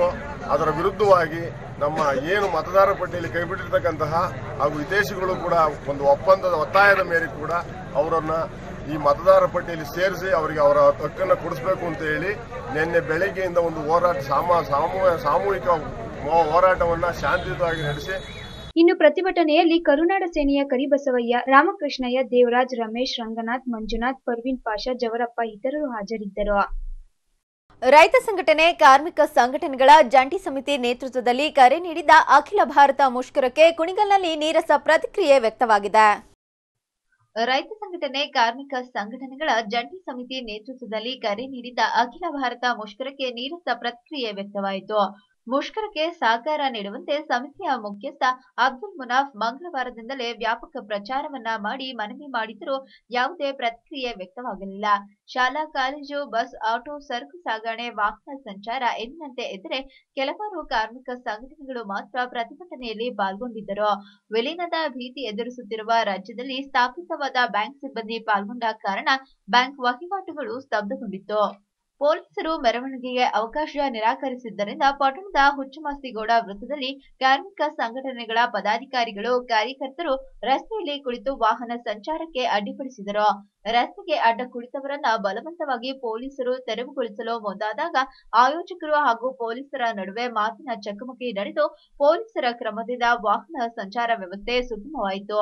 ಅದರ ವಿರುದ್ಧವಾಗಿ ನಮ್ಮ ಏನು ಮತದಾರ ಪಟ್ಟಿಯಲ್ಲಿ ಕೈಬಿಟ್ಟಿರ್ತಕ್ಕಂತಹ ಹಾಗೂ ವಿದೇಶಿಗಳು ಕೂಡ ಒಂದು ಒಪ್ಪಂದದ ಒತ್ತಾಯದ ಮೇರೆಗೆ ಕೂಡ ಅವರನ್ನ ಈ ಮತದಾರ ಪಟ್ಟಿಯಲ್ಲಿ ಸೇರಿಸಿ ಅವರಿಗೆ ಅವರ ಹಕ್ಕನ್ನು ಕೊಡಿಸ್ಬೇಕು ಅಂತ ಹೇಳಿ ನಿನ್ನೆ ಬೆಳಗ್ಗೆಯಿಂದ ಒಂದು ಹೋರಾಟ ಸಾಮ ಸಾಮೂಹ- ಸಾಮೂಹಿಕ ಹೋ- ಹೋರಾಟವನ್ನ ಶಾಂತಿಯುತವಾಗಿ ನಡೆಸಿ ಇನ್ನು ಪ್ರತಿಭಟನೆಯಲ್ಲಿ ಕರುನಾಡ ಸೇನೆಯ ಕರಿಬಸವಯ್ಯ ರಾಮಕೃಷ್ಣಯ್ಯ ದೇವರಾಜ್ ರಮೇಶ್ ರಂಗನಾಥ್ ಮಂಜುನಾಥ್ ಪರ್ವೀನ್ ಪಾಷಾ ಜವರಪ್ಪ ಇತರರು ಹಾಜರಿದ್ದರು ರೈತ ಸಂಘಟನೆ ಕಾರ್ಮಿಕ ಸಂಘಟನೆಗಳ ಜಂಟಿ ಸಮಿತಿ ನೇತೃತ್ವದಲ್ಲಿ ಕರೆ ನೀಡಿದ್ದ ಅಖಿಲ ಭಾರತ ಮುಷ್ಕರಕ್ಕೆ ಕುಣಿಗಲ್ನಲ್ಲಿ ನೀರಸ ಪ್ರತಿಕ್ರಿಯೆ ವ್ಯಕ್ತವಾಗಿದೆ ರೈತ ಸಂಘಟನೆ ಕಾರ್ಮಿಕ ಸಂಘಟನೆಗಳ ಜಂಟಿ ಸಮಿತಿ ನೇತೃತ್ವದಲ್ಲಿ ಕರೆ ನೀಡಿದ್ದ ಅಖಿಲ ಭಾರತ ಮುಷ್ಕರಕ್ಕೆ ನೀರಸ ಪ್ರತಿಕ್ರಿಯೆ ವ್ಯಕ್ತವಾಯಿತು ಮುಷ್ಕರಕ್ಕೆ ಸಹಕಾರ ನೀಡುವಂತೆ ಸಮಿತಿಯ ಮುಖ್ಯಸ್ಥ ಅಬ್ದುಲ್ ಮುನಾಫ್ ಮಂಗಳವಾರದಿಂದಲೇ ವ್ಯಾಪಕ ಪ್ರಚಾರವನ್ನ ಮಾಡಿ ಮನವಿ ಮಾಡಿದರೂ ಯಾವುದೇ ಪ್ರತಿಕ್ರಿಯೆ ವ್ಯಕ್ತವಾಗಲಿಲ್ಲ ಶಾಲಾ ಕಾಲೇಜು ಬಸ್ ಆಟೋ ಸರಕು ಸಾಗಣೆ ವಾಹನ ಸಂಚಾರ ಎಂದಿನಂತೆ ಇದ್ದರೆ ಕೆಲವಾರು ಕಾರ್ಮಿಕ ಸಂಘಟನೆಗಳು ಮಾತ್ರ ಪ್ರತಿಭಟನೆಯಲ್ಲಿ ಪಾಲ್ಗೊಂಡಿದ್ದರು ವಿಲೀನದ ಭೀತಿ ಎದುರಿಸುತ್ತಿರುವ ರಾಜ್ಯದಲ್ಲಿ ಸ್ಥಾಪಿತವಾದ ಬ್ಯಾಂಕ್ ಸಿಬ್ಬಂದಿ ಪಾಲ್ಗೊಂಡ ಕಾರಣ ಬ್ಯಾಂಕ್ ವಹಿವಾಟುಗಳು ಸ್ತಬ್ಧಗೊಂಡಿತ್ತು ಪೊಲೀಸರು ಮೆರವಣಿಗೆಗೆ ಅವಕಾಶ ನಿರಾಕರಿಸಿದ್ದರಿಂದ ಪಟ್ಟಣದ ಹುಚ್ಚುಮಾಸ್ತಿಗೌಡ ವೃತ್ತದಲ್ಲಿ ಕಾರ್ಮಿಕ ಸಂಘಟನೆಗಳ ಪದಾಧಿಕಾರಿಗಳು ಕಾರ್ಯಕರ್ತರು ರಸ್ತೆಯಲ್ಲಿ ಕುಳಿತು ವಾಹನ ಸಂಚಾರಕ್ಕೆ ಅಡ್ಡಿಪಡಿಸಿದರು ರಸ್ತೆಗೆ ಅಡ್ಡ ಕುಳಿತವರನ್ನ ಬಲವಂತವಾಗಿ ಪೊಲೀಸರು ತೆರವುಗೊಳಿಸಲು ಮುಂದಾದಾಗ ಆಯೋಜಕರು ಹಾಗೂ ಪೊಲೀಸರ ನಡುವೆ ಮಾತಿನ ಚಕಮಕಿ ನಡೆದು ಪೊಲೀಸರ ಕ್ರಮದಿಂದ ವಾಹನ ಸಂಚಾರ ವ್ಯವಸ್ಥೆ ಸುಗಮವಾಯಿತು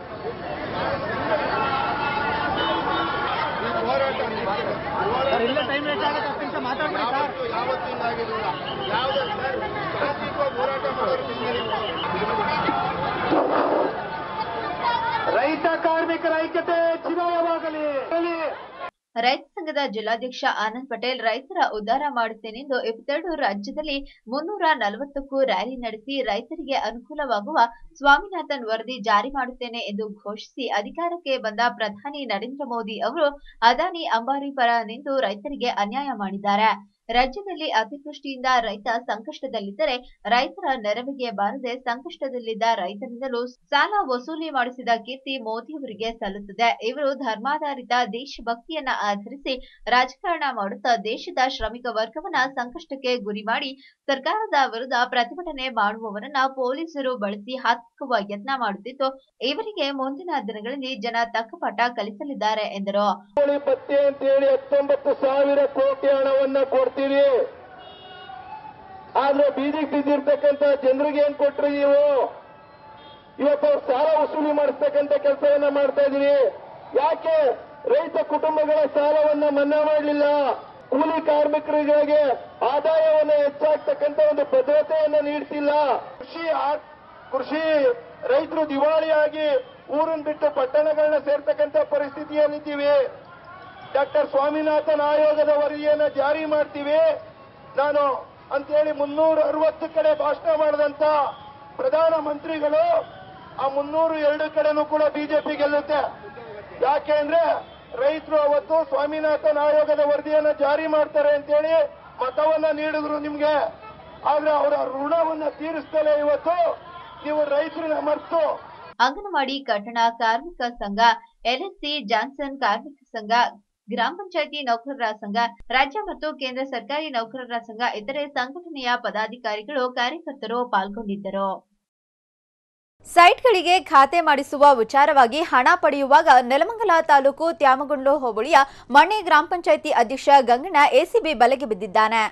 ರೈತ ಕಾರ್ಮಿಕರ ಐಕ್ಯತೆ ಚಿರಾಯವಾಗಲಿ ರೈತ ಸಂಘದ ಜಿಲ್ಲಾಧ್ಯಕ್ಷ ಆನಂದ್ ಪಟೇಲ್ ರೈತರ ಉದ್ಧಾರ ಮಾಡುತ್ತೇನೆಂದು ಇಪ್ಪತ್ತೆರಡು ರಾಜ್ಯದಲ್ಲಿ ಮುನ್ನೂರ ನಲವತ್ತಕ್ಕೂ ರ್ಯಾಲಿ ನಡೆಸಿ ರೈತರಿಗೆ ಅನುಕೂಲವಾಗುವ ಸ್ವಾಮಿನಾಥನ್ ವರದಿ ಜಾರಿ ಮಾಡುತ್ತೇನೆ ಎಂದು ಘೋಷಿಸಿ ಅಧಿಕಾರಕ್ಕೆ ಬಂದ ಪ್ರಧಾನಿ ನರೇಂದ್ರ ಮೋದಿ ಅವರು ಅದಾನಿ ಅಂಬಾರಿ ಪರ ನಿಂತು ರೈತರಿಗೆ ಅನ್ಯಾಯ ಮಾಡಿದ್ದಾರೆ ರಾಜ್ಯದಲ್ಲಿ ಅತಿವೃಷ್ಟಿಯಿಂದ ರೈತ ಸಂಕಷ್ಟದಲ್ಲಿದ್ದರೆ ರೈತರ ನೆರವಿಗೆ ಬಾರದೆ ಸಂಕಷ್ಟದಲ್ಲಿದ್ದ ರೈತರಿಂದಲೂ ಸಾಲ ವಸೂಲಿ ಮಾಡಿಸಿದ ಕೀರ್ತಿ ಮೋದಿಯವರಿಗೆ ಸಲ್ಲುತ್ತದೆ ಇವರು ಧರ್ಮಾಧಾರಿತ ದೇಶಭಕ್ತಿಯನ್ನ ಆಧರಿಸಿ ರಾಜಕಾರಣ ಮಾಡುತ್ತಾ ದೇಶದ ಶ್ರಮಿಕ ವರ್ಗವನ್ನ ಸಂಕಷ್ಟಕ್ಕೆ ಗುರಿ ಮಾಡಿ ಸರ್ಕಾರದ ವಿರುದ್ಧ ಪ್ರತಿಭಟನೆ ಮಾಡುವವರನ್ನ ಪೊಲೀಸರು ಬಳಸಿ ಹತ್ತಿಕ್ಕುವ ಯತ್ನ ಮಾಡುತ್ತಿದ್ದು ಇವರಿಗೆ ಮುಂದಿನ ದಿನಗಳಲ್ಲಿ ಜನ ತಕ್ಕ ಪಾಠ ಕಲಿಸಲಿದ್ದಾರೆ ಎಂದರು ಕೋಳಿ ಭತ್ಯೆ ಅಂತೇಳಿ ಹತ್ತೊಂಬತ್ತು ಸಾವಿರ ಕೋಟಿ ಹಣವನ್ನ ಕೊಡ್ತೀರಿ ಆದ್ರೆ ಬೀದಿಗೆ ಬಿದ್ದಿರ್ತಕ್ಕಂಥ ಜನರಿಗೆ ಏನ್ ಕೊಟ್ರಿ ನೀವು ಇವತ್ತು ಅವ್ರ ಸಾಲ ವಸೂಲಿ ಮಾಡಿಸ್ತಕ್ಕಂಥ ಕೆಲಸವನ್ನ ಮಾಡ್ತಾ ಇದೀರಿ ಯಾಕೆ ರೈತ ಕುಟುಂಬಗಳ ಸಾಲವನ್ನ ಮನ್ನಾ ಮಾಡಲಿಲ್ಲ ಕೂಲಿ ಕಾರ್ಮಿಕರಿಗೆ ಆದಾಯವನ್ನ ಹೆಚ್ಚಾಗ್ತಕ್ಕಂಥ ಒಂದು ಭದ್ರತೆಯನ್ನ ನೀಡ್ತಿಲ್ಲ ಕೃಷಿ ಆ- ಕೃಷಿ ರೈತರು ದಿವಾಳಿಯಾಗಿ ಊರನ್ನ ಬಿಟ್ಟು ಪಟ್ಟಣಗಳನ್ನ ಸೇರ್ತಕ್ಕಂಥ ಪರಿಸ್ಥಿತಿಯಲ್ಲಿದ್ದೀವಿ ಡಾಕ್ಟರ್ ಸ್ವಾಮಿನಾಥನ್ ಆಯೋಗದ ವರದಿಯನ್ನ ಜಾರಿ ಮಾಡ್ತೀವಿ ನಾನು ಅಂತೇಳಿ ಮುನ್ನೂರ ಅರವತ್ತು ಕಡೆ ಭಾಷಣ ಮಾಡಿದಂತ ಪ್ರಧಾನ ಮಂತ್ರಿಗಳು ಆ ಮುನ್ನೂರು ಎರಡು ಕಡೆನೂ ಕೂಡ ಬಿಜೆಪಿ ಗೆಲ್ಲುತ್ತೆ ಯಾಕೆ ಅಂದ್ರೆ ರೈತರು ಅವತ್ತು ಸ್ವಾಮಿನಾಥನ್ ಆಯೋಗದ ವರದಿಯನ್ನ ಜಾರಿ ಮಾಡ್ತಾರೆ ಅಂತೇಳಿ ಮತವನ್ನ ನೀಡಿದ್ರು ನಿಮ್ಗೆ ಆದ್ರೆ ಅವರ ಋಣವನ್ನ ತೀರಿಸ್ತಲೇ ಇವತ್ತು ನೀವು ರೈತರನ್ನ ಮರೆತು ಅಂಗನವಾಡಿ ಕಟ್ಟಡ ಕಾರ್ಮಿಕ ಸಂಘ ಎಲ್ಎಸ್ಸಿ ಜಾನ್ಸನ್ ಕಾರ್ಮಿಕ ಸಂಘ ಗ್ರಾಮ ಪಂಚಾಯಿತಿ ನೌಕರರ ಸಂಘ ರಾಜ್ಯ ಮತ್ತು ಕೇಂದ್ರ ಸರ್ಕಾರಿ ನೌಕರರ ಸಂಘ ಇತರೆ ಸಂಘಟನೆಯ ಪದಾಧಿಕಾರಿಗಳು ಕಾರ್ಯಕರ್ತರು ಪಾಲ್ಗೊಂಡಿದ್ದರು ಸೈಟ್ಗಳಿಗೆ ಖಾತೆ ಮಾಡಿಸುವ ವಿಚಾರವಾಗಿ ಹಣ ಪಡೆಯುವಾಗ ನೆಲಮಂಗಲ ತಾಲೂಕು ತ್ಯಾಮಗೊಂಡ್ಲು ಹೋಬಳಿಯ ಮಣ್ಣೆ ಗ್ರಾಮ ಪಂಚಾಯಿತಿ ಅಧ್ಯಕ್ಷ ಗಂಗಣ್ಣ ಎಸಿಬಿ ಬಲೆಗೆ ಬಿದ್ದಿದ್ದಾನೆ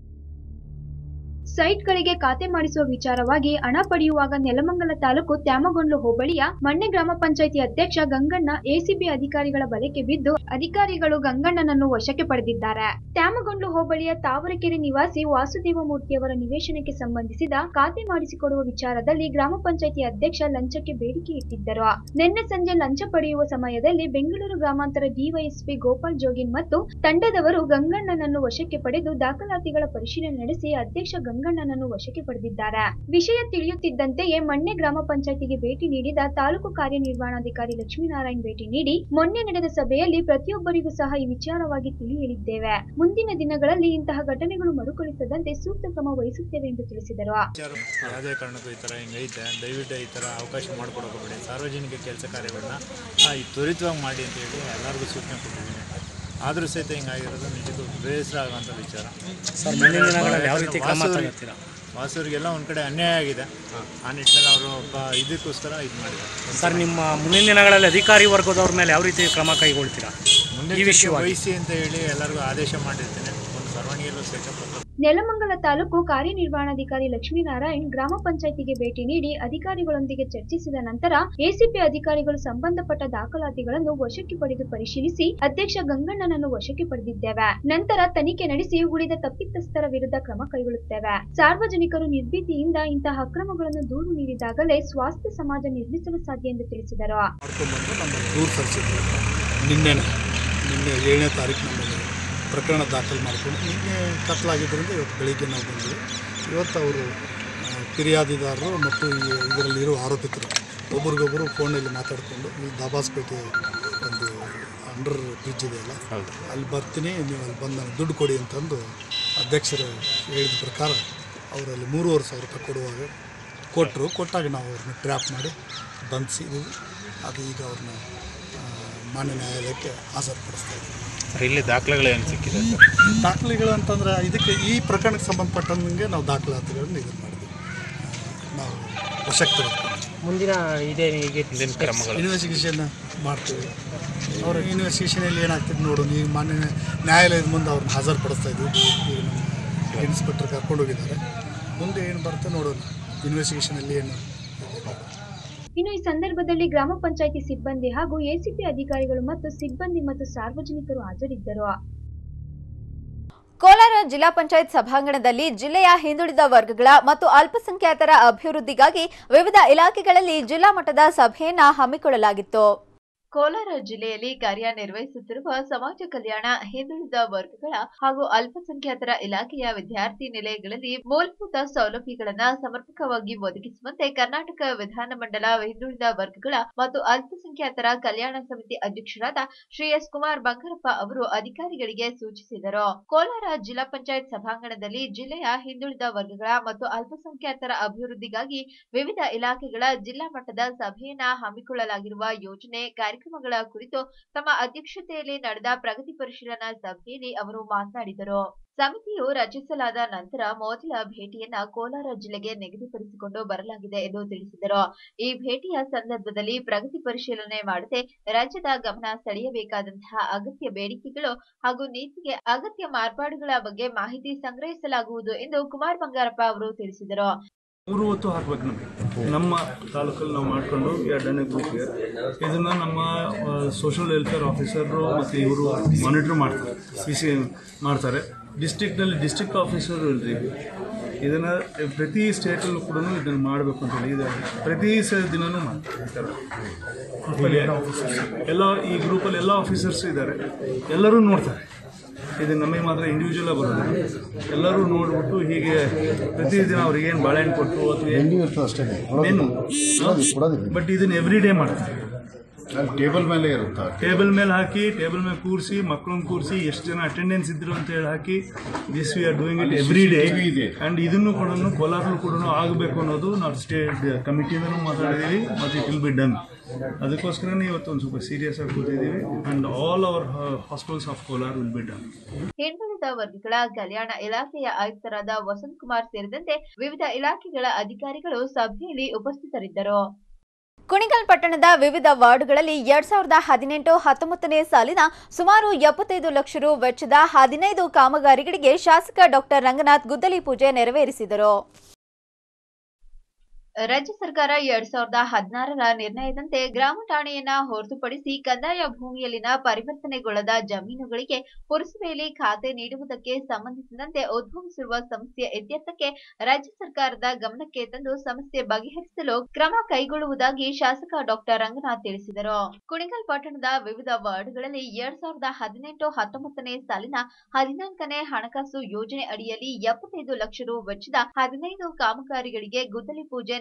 ಸೈಟ್ಗಳಿಗೆ ಖಾತೆ ಮಾಡಿಸುವ ವಿಚಾರವಾಗಿ ಹಣ ಪಡೆಯುವಾಗ ನೆಲಮಂಗಲ ತಾಲೂಕು ತ್ಯಾಮಗೊಂಡ್ಲು ಹೋಬಳಿಯ ಮಣ್ಣೆ ಗ್ರಾಮ ಪಂಚಾಯಿತಿ ಅಧ್ಯಕ್ಷ ಗಂಗಣ್ಣ ಎಸಿಬಿ ಅಧಿಕಾರಿಗಳ ಬಲೆಗೆ ಬಿದ್ದು ಅಧಿಕಾರಿಗಳು ಗಂಗಣ್ಣನನ್ನು ವಶಕ್ಕೆ ಪಡೆದಿದ್ದಾರೆ ತ್ಯಾಮಗೊಂಡ್ಲು ಹೋಬಳಿಯ ತಾವರಕೆರೆ ನಿವಾಸಿ ವಾಸುದೇವ ಮೂರ್ತಿಯವರ ನಿವೇಶನಕ್ಕೆ ಸಂಬಂಧಿಸಿದ ಖಾತೆ ಮಾಡಿಸಿಕೊಡುವ ವಿಚಾರದಲ್ಲಿ ಗ್ರಾಮ ಪಂಚಾಯಿತಿ ಅಧ್ಯಕ್ಷ ಲಂಚಕ್ಕೆ ಬೇಡಿಕೆ ಇಟ್ಟಿದ್ದರು ನಿನ್ನೆ ಸಂಜೆ ಲಂಚ ಪಡೆಯುವ ಸಮಯದಲ್ಲಿ ಬೆಂಗಳೂರು ಗ್ರಾಮಾಂತರ ಡಿವೈಎಸ್ಪಿ ಗೋಪಾಲ್ ಜೋಗಿನ್ ಮತ್ತು ತಂಡದವರು ಗಂಗಣ್ಣನನ್ನು ವಶಕ್ಕೆ ಪಡೆದು ದಾಖಲಾತಿಗಳ ಪರಿಶೀಲನೆ ನಡೆಸಿ ಅಧ್ಯಕ್ಷ ಗಂಗಣ್ಣನನ್ನು ವಶಕ್ಕೆ ಪಡೆದಿದ್ದಾರೆ ವಿಷಯ ತಿಳಿಯುತ್ತಿದ್ದಂತೆಯೇ ಮೊನ್ನೆ ಗ್ರಾಮ ಪಂಚಾಯತಿಗೆ ಭೇಟಿ ನೀಡಿದ ತಾಲೂಕು ಕಾರ್ಯನಿರ್ವಹಣಾಧಿಕಾರಿ ಲಕ್ಷ್ಮೀನಾರಾಯಣ್ ಭೇಟಿ ನೀಡಿ ಮೊನ್ನೆ ನಡೆದ ಸಭೆಯಲ್ಲಿ ಪ್ರತಿಯೊಬ್ಬರಿಗೂ ಸಹ ಈ ವಿಚಾರವಾಗಿ ತಿಳಿ ಹೇಳಿದ್ದೇವೆ ಮುಂದಿನ ದಿನಗಳಲ್ಲಿ ಇಂತಹ ಘಟನೆಗಳು ಮರುಕಳಿಸದಂತೆ ಸೂಕ್ತ ಕ್ರಮ ವಹಿಸುತ್ತೇವೆ ಎಂದು ತಿಳಿಸಿದರು ಯಾವುದೇ ಕಾರಣಕ್ಕೂ ಈ ಥರ ಹಿಂಗೈತೆ ದಯವಿಟ್ಟು ಈ ಥರ ಅವಕಾಶ ಮಾಡಿಕೊಡೋಕೋಬೇಡಿ ಸಾರ್ವಜನಿಕ ಕೆಲಸ ಕಾರ್ಯಗಳನ್ನ ಆ, ಈ ತ್ವರಿತವಾಗಿ ಮಾಡಿ ಅಂತ ಹೇಳಿ ಎಲ್ಲರಿಗೂ ಸೂಚನೆ ಕೊಟ್ಟಿದ್ದೀನಿ ಆದರೂ ಸಹಿತ ಹಿಂಗಾಗಿರೋದು ನಿಜಕ್ಕೂ ಬೇಸರ ಆಗುವಂಥ ವಿಚಾರ ಸರ್, ಮುಂದಿನ ದಿನಗಳಲ್ಲಿ ಯಾವ ರೀತಿ ಕ್ರಮ ವಾಸು- ತಗೊಳ್ತೀರಾ? ವಾಸವರಿಗೆಲ್ಲ ಒಂದು ಕಡೆ ಅನ್ಯಾಯ ಆಗಿದೆ ಆ ನಿಟ್ಟಿನಲ್ಲಿ ಅವರು ಒಬ್ಬ ಇದಕ್ಕೋಸ್ಕರ ಇದು ಮಾಡಿದ್ದಾರೆ ಸರ್ ನಿಮ್ಮ ಮುಂದಿನ ದಿನಗಳಲ್ಲಿ ಅಧಿಕಾರಿ ವರ್ಗದವ್ರ ಮೇಲೆ ಯಾವ ರೀತಿ ಕ್ರಮ ಕೈಗೊಳ್ತೀರಾ ಈ ಮುನ್ನೆಚ್ಚರಿಕೆ ವಿಷಯವಾಗಿ ವಹಿಸಿ ಅಂತ ಹೇಳಿ ಎಲ್ಲರಿಗೂ ಆದೇಶ ಮಾಡಿರ್ತೇನೆ ಒಂದು ಬರವಣಿಗೆಯಲ್ಲೂ ಸಹಿತ ಕೊಟ್ಟು ನೆಲಮಂಗಲ ತಾಲೂಕು ಕಾರ್ಯನಿರ್ವಹಣಾಧಿಕಾರಿ ಲಕ್ಷ್ಮೀನಾರಾಯಣ್ ಗ್ರಾಮ ಪಂಚಾಯಿತಿಗೆ ಭೇಟಿ ನೀಡಿ ಅಧಿಕಾರಿಗಳೊಂದಿಗೆ ಚರ್ಚಿಸಿದ ನಂತರ ಎಸಿಪಿ ಅಧಿಕಾರಿಗಳು ಸಂಬಂಧಪಟ್ಟ ದಾಖಲಾತಿಗಳನ್ನು ವಶಕ್ಕೆ ಪಡೆದು ಪರಿಶೀಲಿಸಿ ಅಧ್ಯಕ್ಷ ಗಂಗಣ್ಣನನ್ನು ವಶಕ್ಕೆ ಪಡೆದಿದ್ದೇವೆ ನಂತರ ತನಿಖೆ ನಡೆಸಿ ಉಳಿದ ತಪ್ಪಿತಸ್ಥರ ವಿರುದ್ಧ ಕ್ರಮ ಕೈಗೊಳ್ಳುತ್ತೇವೆ ಸಾರ್ವಜನಿಕರು ನಿರ್ಭೀತಿಯಿಂದ ಇಂತಹ ಅಕ್ರಮಗಳನ್ನು ದೂರು ನೀಡಿದಾಗಲೇ ಸ್ವಾಸ್ಥ್ಯ ಸಮಾಜ ನಿರ್ಮಿಸಲು ಸಾಧ್ಯ ಎಂದು ತಿಳಿಸಿದರು ಮಾಡ್ಕೊಂಡ್ಬಂದು ನಮ್ಮ ದೂರು ಸಲ್ಲಿಸಿದ್ರು ನಿನ್ನೆನೆ ನಿನ್ನೆ ಏಳನೇ ತಾರೀಕು ನಮ್ಮಲ್ಲಿ ಪ್ರಕರಣ ದಾಖಲು ಮಾಡಿಕೊಂಡು ನಿನ್ನೆ ಕತ್ತಲಾಗಿದ್ದರಿಂದ ಇವತ್ತು ಬೆಳಿಗ್ಗೆ ನಾವು ಬಂದ್ವಿ ಇವತ್ತು ಅವರು ಆ, ಫಿರ್ಯಾದಿದಾರರು ಮತ್ತು ಈ ಇದರಲ್ಲಿರೋ ಆರೋಪಿತರು ಒಬ್ರಿಗೊಬ್ಬರು ಫೋನಲ್ಲಿ ಮಾತಾಡಿಕೊಂಡು ಇಲ್ಲಿ ದಾಬಾಸ್ಪೇಟೆ ಒಂದು ಅಂಡರ್ ಬ್ರಿಡ್ಜ್ ಇದೆಯಲ್ಲ ಅಲ್ಲಿ ಬರ್ತೀನಿ ನೀವು ಅಲ್ಲಿ ಬಂದು ನನಗೆ ದುಡ್ಡು ಕೊಡಿ ಅಂತಂದು ಅಧ್ಯಕ್ಷರು ಹೇಳಿದ ಪ್ರಕಾರ ಅವರಲ್ಲಿ ಮೂರುವರೆ ಸಾವಿರ ರೂಪಾಯಿ ಕೊಡುವಾಗ ಕೊಟ್ಟರು ಕೊಟ್ಟಾಗ ನಾವು ಅವ್ರನ್ನ ಟ್ರ್ಯಾಪ್ ಮಾಡಿ ಬಂಧಿಸಿದ್ದೀವಿ ಅದು ಈಗ ಅವ್ರನ್ನ ಆ, ಮಾನ್ಯ ನ್ಯಾಯಾಲಯಕ್ಕೆ ಹಾಜರುಪಡಿಸ್ತಾ ಇದ್ದೀವಿ ಇಲ್ಲಿ ದಾಖಲೆಗಳು ಏನು ಸಿಕ್ಕಿದೆ ಸರ್ ದಾಖಲೆಗಳು ಅಂತಂದ್ರೆ ಇದಕ್ಕೆ ಈ ಪ್ರಕರಣಕ್ಕೆ ಸಂಬಂಧಪಟ್ಟಂಗೆ ನಾವು ದಾಖಲಾತಿಗಳನ್ನು ಇದು ಮಾಡಿದ್ವಿ ಆ, ನಾವು ವಶಕ್ಕೆ ತೆಗೆದುಕೊಂಡು ಮುಂದಿನ ಇದೇ ಹೀಗೆ ಇನ್ವೆಸ್ಟಿಗೇಷನ್ ಮಾಡ್ತೀವಿ ಅವ್ರ ಇನ್ವೆಸ್ಟಿಗೇಷನಲ್ಲಿ ಏನಾಗ್ತದೆ ನೋಡೋಣ ಈಗ ಮಾನ್ಯ ನ್ಯಾಯಾಲಯದ ಮುಂದೆ ಅವ್ರನ್ನ ಹಾಜರುಪಡಿಸ್ತಾ ಇದ್ವಿ ಈಗ ನಮ್ಮ ಇನ್ಸ್ಪೆಕ್ಟರ್ ಕರ್ಕೊಂಡು ಹೋಗಿದ್ದಾರೆ ಮುಂದೆ ಏನು ಬರುತ್ತೆ ನೋಡೋಣ ಇನ್ವೆಸ್ಟಿಗೇಷನಲ್ಲಿ ಏನು ಇನ್ನು ಈ ಸಂದರ್ಭದಲ್ಲಿ ಗ್ರಾಮ ಪಂಚಾಯಿತಿ ಸಿಬ್ಬಂದಿ ಹಾಗೂ ಎಸಿಪಿ ಅಧಿಕಾರಿಗಳು ಮತ್ತು ಸಿಬ್ಬಂದಿ ಮತ್ತು ಸಾರ್ವಜನಿಕರು ಹಾಜರಿದ್ದರು ಕೋಲಾರ ಜಿಲ್ಲಾ ಪಂಚಾಯತ್ ಸಭಾಂಗಣದಲ್ಲಿ ಜಿಲ್ಲೆಯ ಹಿಂದುಳಿದ ವರ್ಗಗಳ ಮತ್ತು ಅಲ್ಪಸಂಖ್ಯಾತರ ಅಭಿವೃದ್ಧಿಗಾಗಿ ವಿವಿಧ ಇಲಾಖೆಗಳಲ್ಲಿ ಜಿಲ್ಲಾ ಮಟ್ಟದ ಸಭೆಯನ್ನ ಹಮ್ಮಿಕೊಳ್ಳಲಾಗಿತ್ತು ಕೋಲಾರ ಜಿಲ್ಲೆಯಲ್ಲಿ ಕಾರ್ಯನಿರ್ವಹಿಸುತ್ತಿರುವ ಸಮಾಜ ಕಲ್ಯಾಣ ಹಿಂದುಳಿದ ವರ್ಗಗಳ ಹಾಗೂ ಅಲ್ಪಸಂಖ್ಯಾತರ ಇಲಾಖೆಯ ವಿದ್ಯಾರ್ಥಿ ನಿಲಯಗಳಲ್ಲಿ ಮೂಲಭೂತ ಸೌಲಭ್ಯಗಳನ್ನ ಸಮರ್ಪಕವಾಗಿ ಒದಗಿಸುವಂತೆ ಕರ್ನಾಟಕ ವಿಧಾನಮಂಡಲ ಹಿಂದುಳಿದ ವರ್ಗಗಳ ಮತ್ತು ಅಲ್ಪಸಂಖ್ಯಾತರ ಕಲ್ಯಾಣ ಸಮಿತಿ ಅಧ್ಯಕ್ಷರಾದ ಶ್ರೀ ಎಸ್ ಕುಮಾರ್ ಬಂಗಾರಪ್ಪ ಅವರು ಅಧಿಕಾರಿಗಳಿಗೆ ಸೂಚಿಸಿದರು ಕೋಲಾರ ಜಿಲ್ಲಾ ಪಂಚಾಯತ್ ಸಭಾಂಗಣದಲ್ಲಿ ಜಿಲ್ಲೆಯ ಹಿಂದುಳಿದ ವರ್ಗಗಳ ಮತ್ತು ಅಲ್ಪಸಂಖ್ಯಾತರ ಅಭಿವೃದ್ಧಿಗಾಗಿ ವಿವಿಧ ಇಲಾಖೆಗಳ ಜಿಲ್ಲಾ ಮಟ್ಟದ ಸಭೆಯನ್ನ ಹಮ್ಮಿಕೊಳ್ಳಲಾಗಿರುವ ಯೋಜನೆ ಕಾರ್ಯಕ್ರಮಗಳ ಕುರಿತು ತಮ್ಮ ಅಧ್ಯಕ್ಷತೆಯಲ್ಲಿ ನಡೆದ ಪ್ರಗತಿ ಪರಿಶೀಲನಾ ಸಭೆಯಲ್ಲಿ ಅವರು ಮಾತನಾಡಿದರು ಸಮಿತಿಯು ರಚಿಸಲಾದ ನಂತರ ಮೊದಲ ಭೇಟಿಯನ್ನ ಕೋಲಾರ ಜಿಲ್ಲೆಗೆ ನಿಗದಿಪಡಿಸಿಕೊಂಡು ಬರಲಾಗಿದೆ ಎಂದು ತಿಳಿಸಿದರು ಈ ಭೇಟಿಯ ಸಂದರ್ಭದಲ್ಲಿ ಪ್ರಗತಿ ಪರಿಶೀಲನೆ ಮಾಡದೆ ರಾಜ್ಯದ ಗಮನ ಸೆಳೆಯಬೇಕಾದಂತಹ ಅಗತ್ಯ ಬೇಡಿಕೆಗಳು ಹಾಗೂ ನೀತಿಗೆ ಅಗತ್ಯ ಮಾರ್ಪಾಡುಗಳ ಬಗ್ಗೆ ಮಾಹಿತಿ ಸಂಗ್ರಹಿಸಲಾಗುವುದು ಎಂದು ಕುಮಾರ್ ಬಂಗಾರಪ್ಪ ಅವರು ತಿಳಿಸಿದರು ಮೂರು ಹೊತ್ತು ಹಾಕ್ಬೇಕು ನಮಗೆ ನಮ್ಮ ತಾಲೂಕಲ್ಲಿ ನಾವು ಮಾಡಿಕೊಂಡು ಎರಡನೇ ಗ್ರೂಪ್ಗೆ ಇದನ್ನು ನಮ್ಮ ಸೋಷಲ್ ವೆಲ್ಫೇರ್ ಆಫೀಸರು ಮತ್ತು ಇವರು ಮಾನಿಟ್ರ್ ಮಾಡ್ತಾರೆ ಸಿ ಸಿ ಮಾಡ್ತಾರೆ ಡಿಸ್ಟ್ರಿಕ್ಟಲ್ಲಿ ಡಿಸ್ಟ್ರಿಕ್ಟ್ ಆಫೀಸರು ಇಲ್ರಿ ಇದನ್ನು ಪ್ರತಿ ಸ್ಟೇಟಲ್ಲೂ ಕೂಡ ಇದನ್ನು ಮಾಡಬೇಕು ಅಂತೇಳಿ ಇದು ಪ್ರತಿ ಸ ದಿನವೂ ಮಾಡ್ತಾರೆ ಈ ಥರ ಗ್ರೂಪಲ್ಲಿ ಎಲ್ಲ ಈ ಗ್ರೂಪಲ್ಲಿ ಎಲ್ಲ ಆಫೀಸರ್ಸ್ ಇದ್ದಾರೆ ಎಲ್ಲರೂ ನೋಡ್ತಾರೆ ಇದು ನಮಗೆ ಮಾತ್ರ ಇಂಡಿವಿಜುವಲ್ ಬರೋದು ಎಲ್ಲರೂ ನೋಡ್ಬಿಟ್ಟು ಹೀಗೆ ಪ್ರತಿದಿನ ಅವ್ರಿಗೆ ಏನು ಬಾಳೆಹಣ್ಣು ಕೊಟ್ಟರು ಅಥವಾ ಮೆನು ಬಟ್ ಇದನ್ನ ಎವ್ರಿ ಡೇ ಮಾಡ್ತಾರೆ ಟೇಬಲ್ ಮೇಲೆ ಇರುತ್ತಾ ಟೇಬಲ್ ಮೇಲೆ ಹಾಕಿ ಟೇಬಲ್ ಮೇಲೆ ಕೂರಿಸಿ ಮಕ್ಕಳನ್ನ ಕೂರಿಸಿ ಎಷ್ಟು ಜನ ಅಟೆಂಡೆನ್ಸ್ ಇದ್ರು ಅಂತ ಹೇಳಿ ಹಾಕಿ this we are doing it every day and ಇದನ್ನು ಕೂಡ ಕೋಲಾರಲ್ಲೂ ಕೂಡ ಆಗಬೇಕು ಅನ್ನೋದು ನಾವು ಸ್ಟೇಟ್ ಕಮಿಟಿಯಿಂದಲೂ ಮಾತಾಡಿದ್ದೀವಿ ಮತ್ತು ಇಟ್ ವಿಲ್ ಬಿ ಡನ್ ಅದಕ್ಕೋಸ್ಕರನೇ ಇವತ್ತು ಒಂದು ಸ್ವಲ್ಪ ಸೀರಿಯಸ್ ಆಗಿ ಕೂತಿದ್ದೀವಿ and all our hospitals of Kolar will be done ಹಿಂದುಳಿದ ವರ್ಗಗಳ ಕಲ್ಯಾಣ ಇಲಾಖೆಯ ಆಯುಕ್ತರಾದ ವಸಂತ್ ಕುಮಾರ್ ಸೇರಿದಂತೆ ವಿವಿಧ ಇಲಾಖೆಗಳ ಅಧಿಕಾರಿಗಳು ಸಭೆಯಲ್ಲಿ ಉಪಸ್ಥಿತರಿದ್ದರು ಕುಣಿಗಲ್ ಪಟ್ಟಣದ ವಿವಿಧ ವಾರ್ಡ್ಗಳಲ್ಲಿ ಎರಡ್ ಸಾವಿರದ ಹದಿನೆಂಟು ಹತ್ತೊಂಬತ್ತನೇ ಸಾಲಿನ ಸುಮಾರು ಎಪ್ಪತ್ತೈದು ಲಕ್ಷ ರು ವೆಚ್ಚದ ಹದಿನೈದು ಕಾಮಗಾರಿಗಳಿಗೆ ಶಾಸಕ ಡಾಕ್ಟರ್ ರಂಗನಾಥ್ ಗುದ್ದಲಿ ಪೂಜೆ ನೆರವೇರಿಸಿದರು ರಾಜ್ಯ ಸರ್ಕಾರ ಎರಡ್ ಸಾವಿರದ ಹದಿನಾರರ ನಿರ್ಣಯದಂತೆ ಗ್ರಾಮ ಠಾಣೆಯನ್ನ ಹೊರತುಪಡಿಸಿ ಕಂದಾಯ ಭೂಮಿಯಲ್ಲಿನ ಪರಿವರ್ತನೆಗೊಳ್ಳದ ಜಮೀನುಗಳಿಗೆ ಪುರಸಭೆಯಲ್ಲಿ ಖಾತೆ ನೀಡುವುದಕ್ಕೆ ಸಂಬಂಧಿಸಿದಂತೆ ಉದ್ಭವಿಸಿರುವ ಸಮಸ್ಯೆ ಇತ್ಯರ್ಥಕ್ಕೆ ರಾಜ್ಯ ಸರ್ಕಾರದ ಗಮನಕ್ಕೆ ತಂದು ಸಮಸ್ಯೆ ಬಗೆಹರಿಸಲು ಕ್ರಮ ಕೈಗೊಳ್ಳುವುದಾಗಿ ಶಾಸಕ ಡಾಕ್ಟರ್ ರಂಗನಾಥ್ ತಿಳಿಸಿದರು ಕುಣಿಗಲ್ ಪಟ್ಟಣದ ವಿವಿಧ ವಾರ್ಡ್ಗಳಲ್ಲಿ ಎರಡ್ ಸಾವಿರದ ಹದಿನೆಂಟು ಹತ್ತೊಂಬತ್ತನೇ ಸಾಲಿನ ಹದಿನಾಲ್ಕನೇ ಹಣಕಾಸು ಯೋಜನೆ ಅಡಿಯಲ್ಲಿ ಎಪ್ಪತ್ತೈದು ಲಕ್ಷ ರು ವೆಚ್ಚದ ಹದಿನೈದು ಕಾಮಗಾರಿಗಳಿಗೆ ಗುದ್ದಲಿ ಪೂಜೆ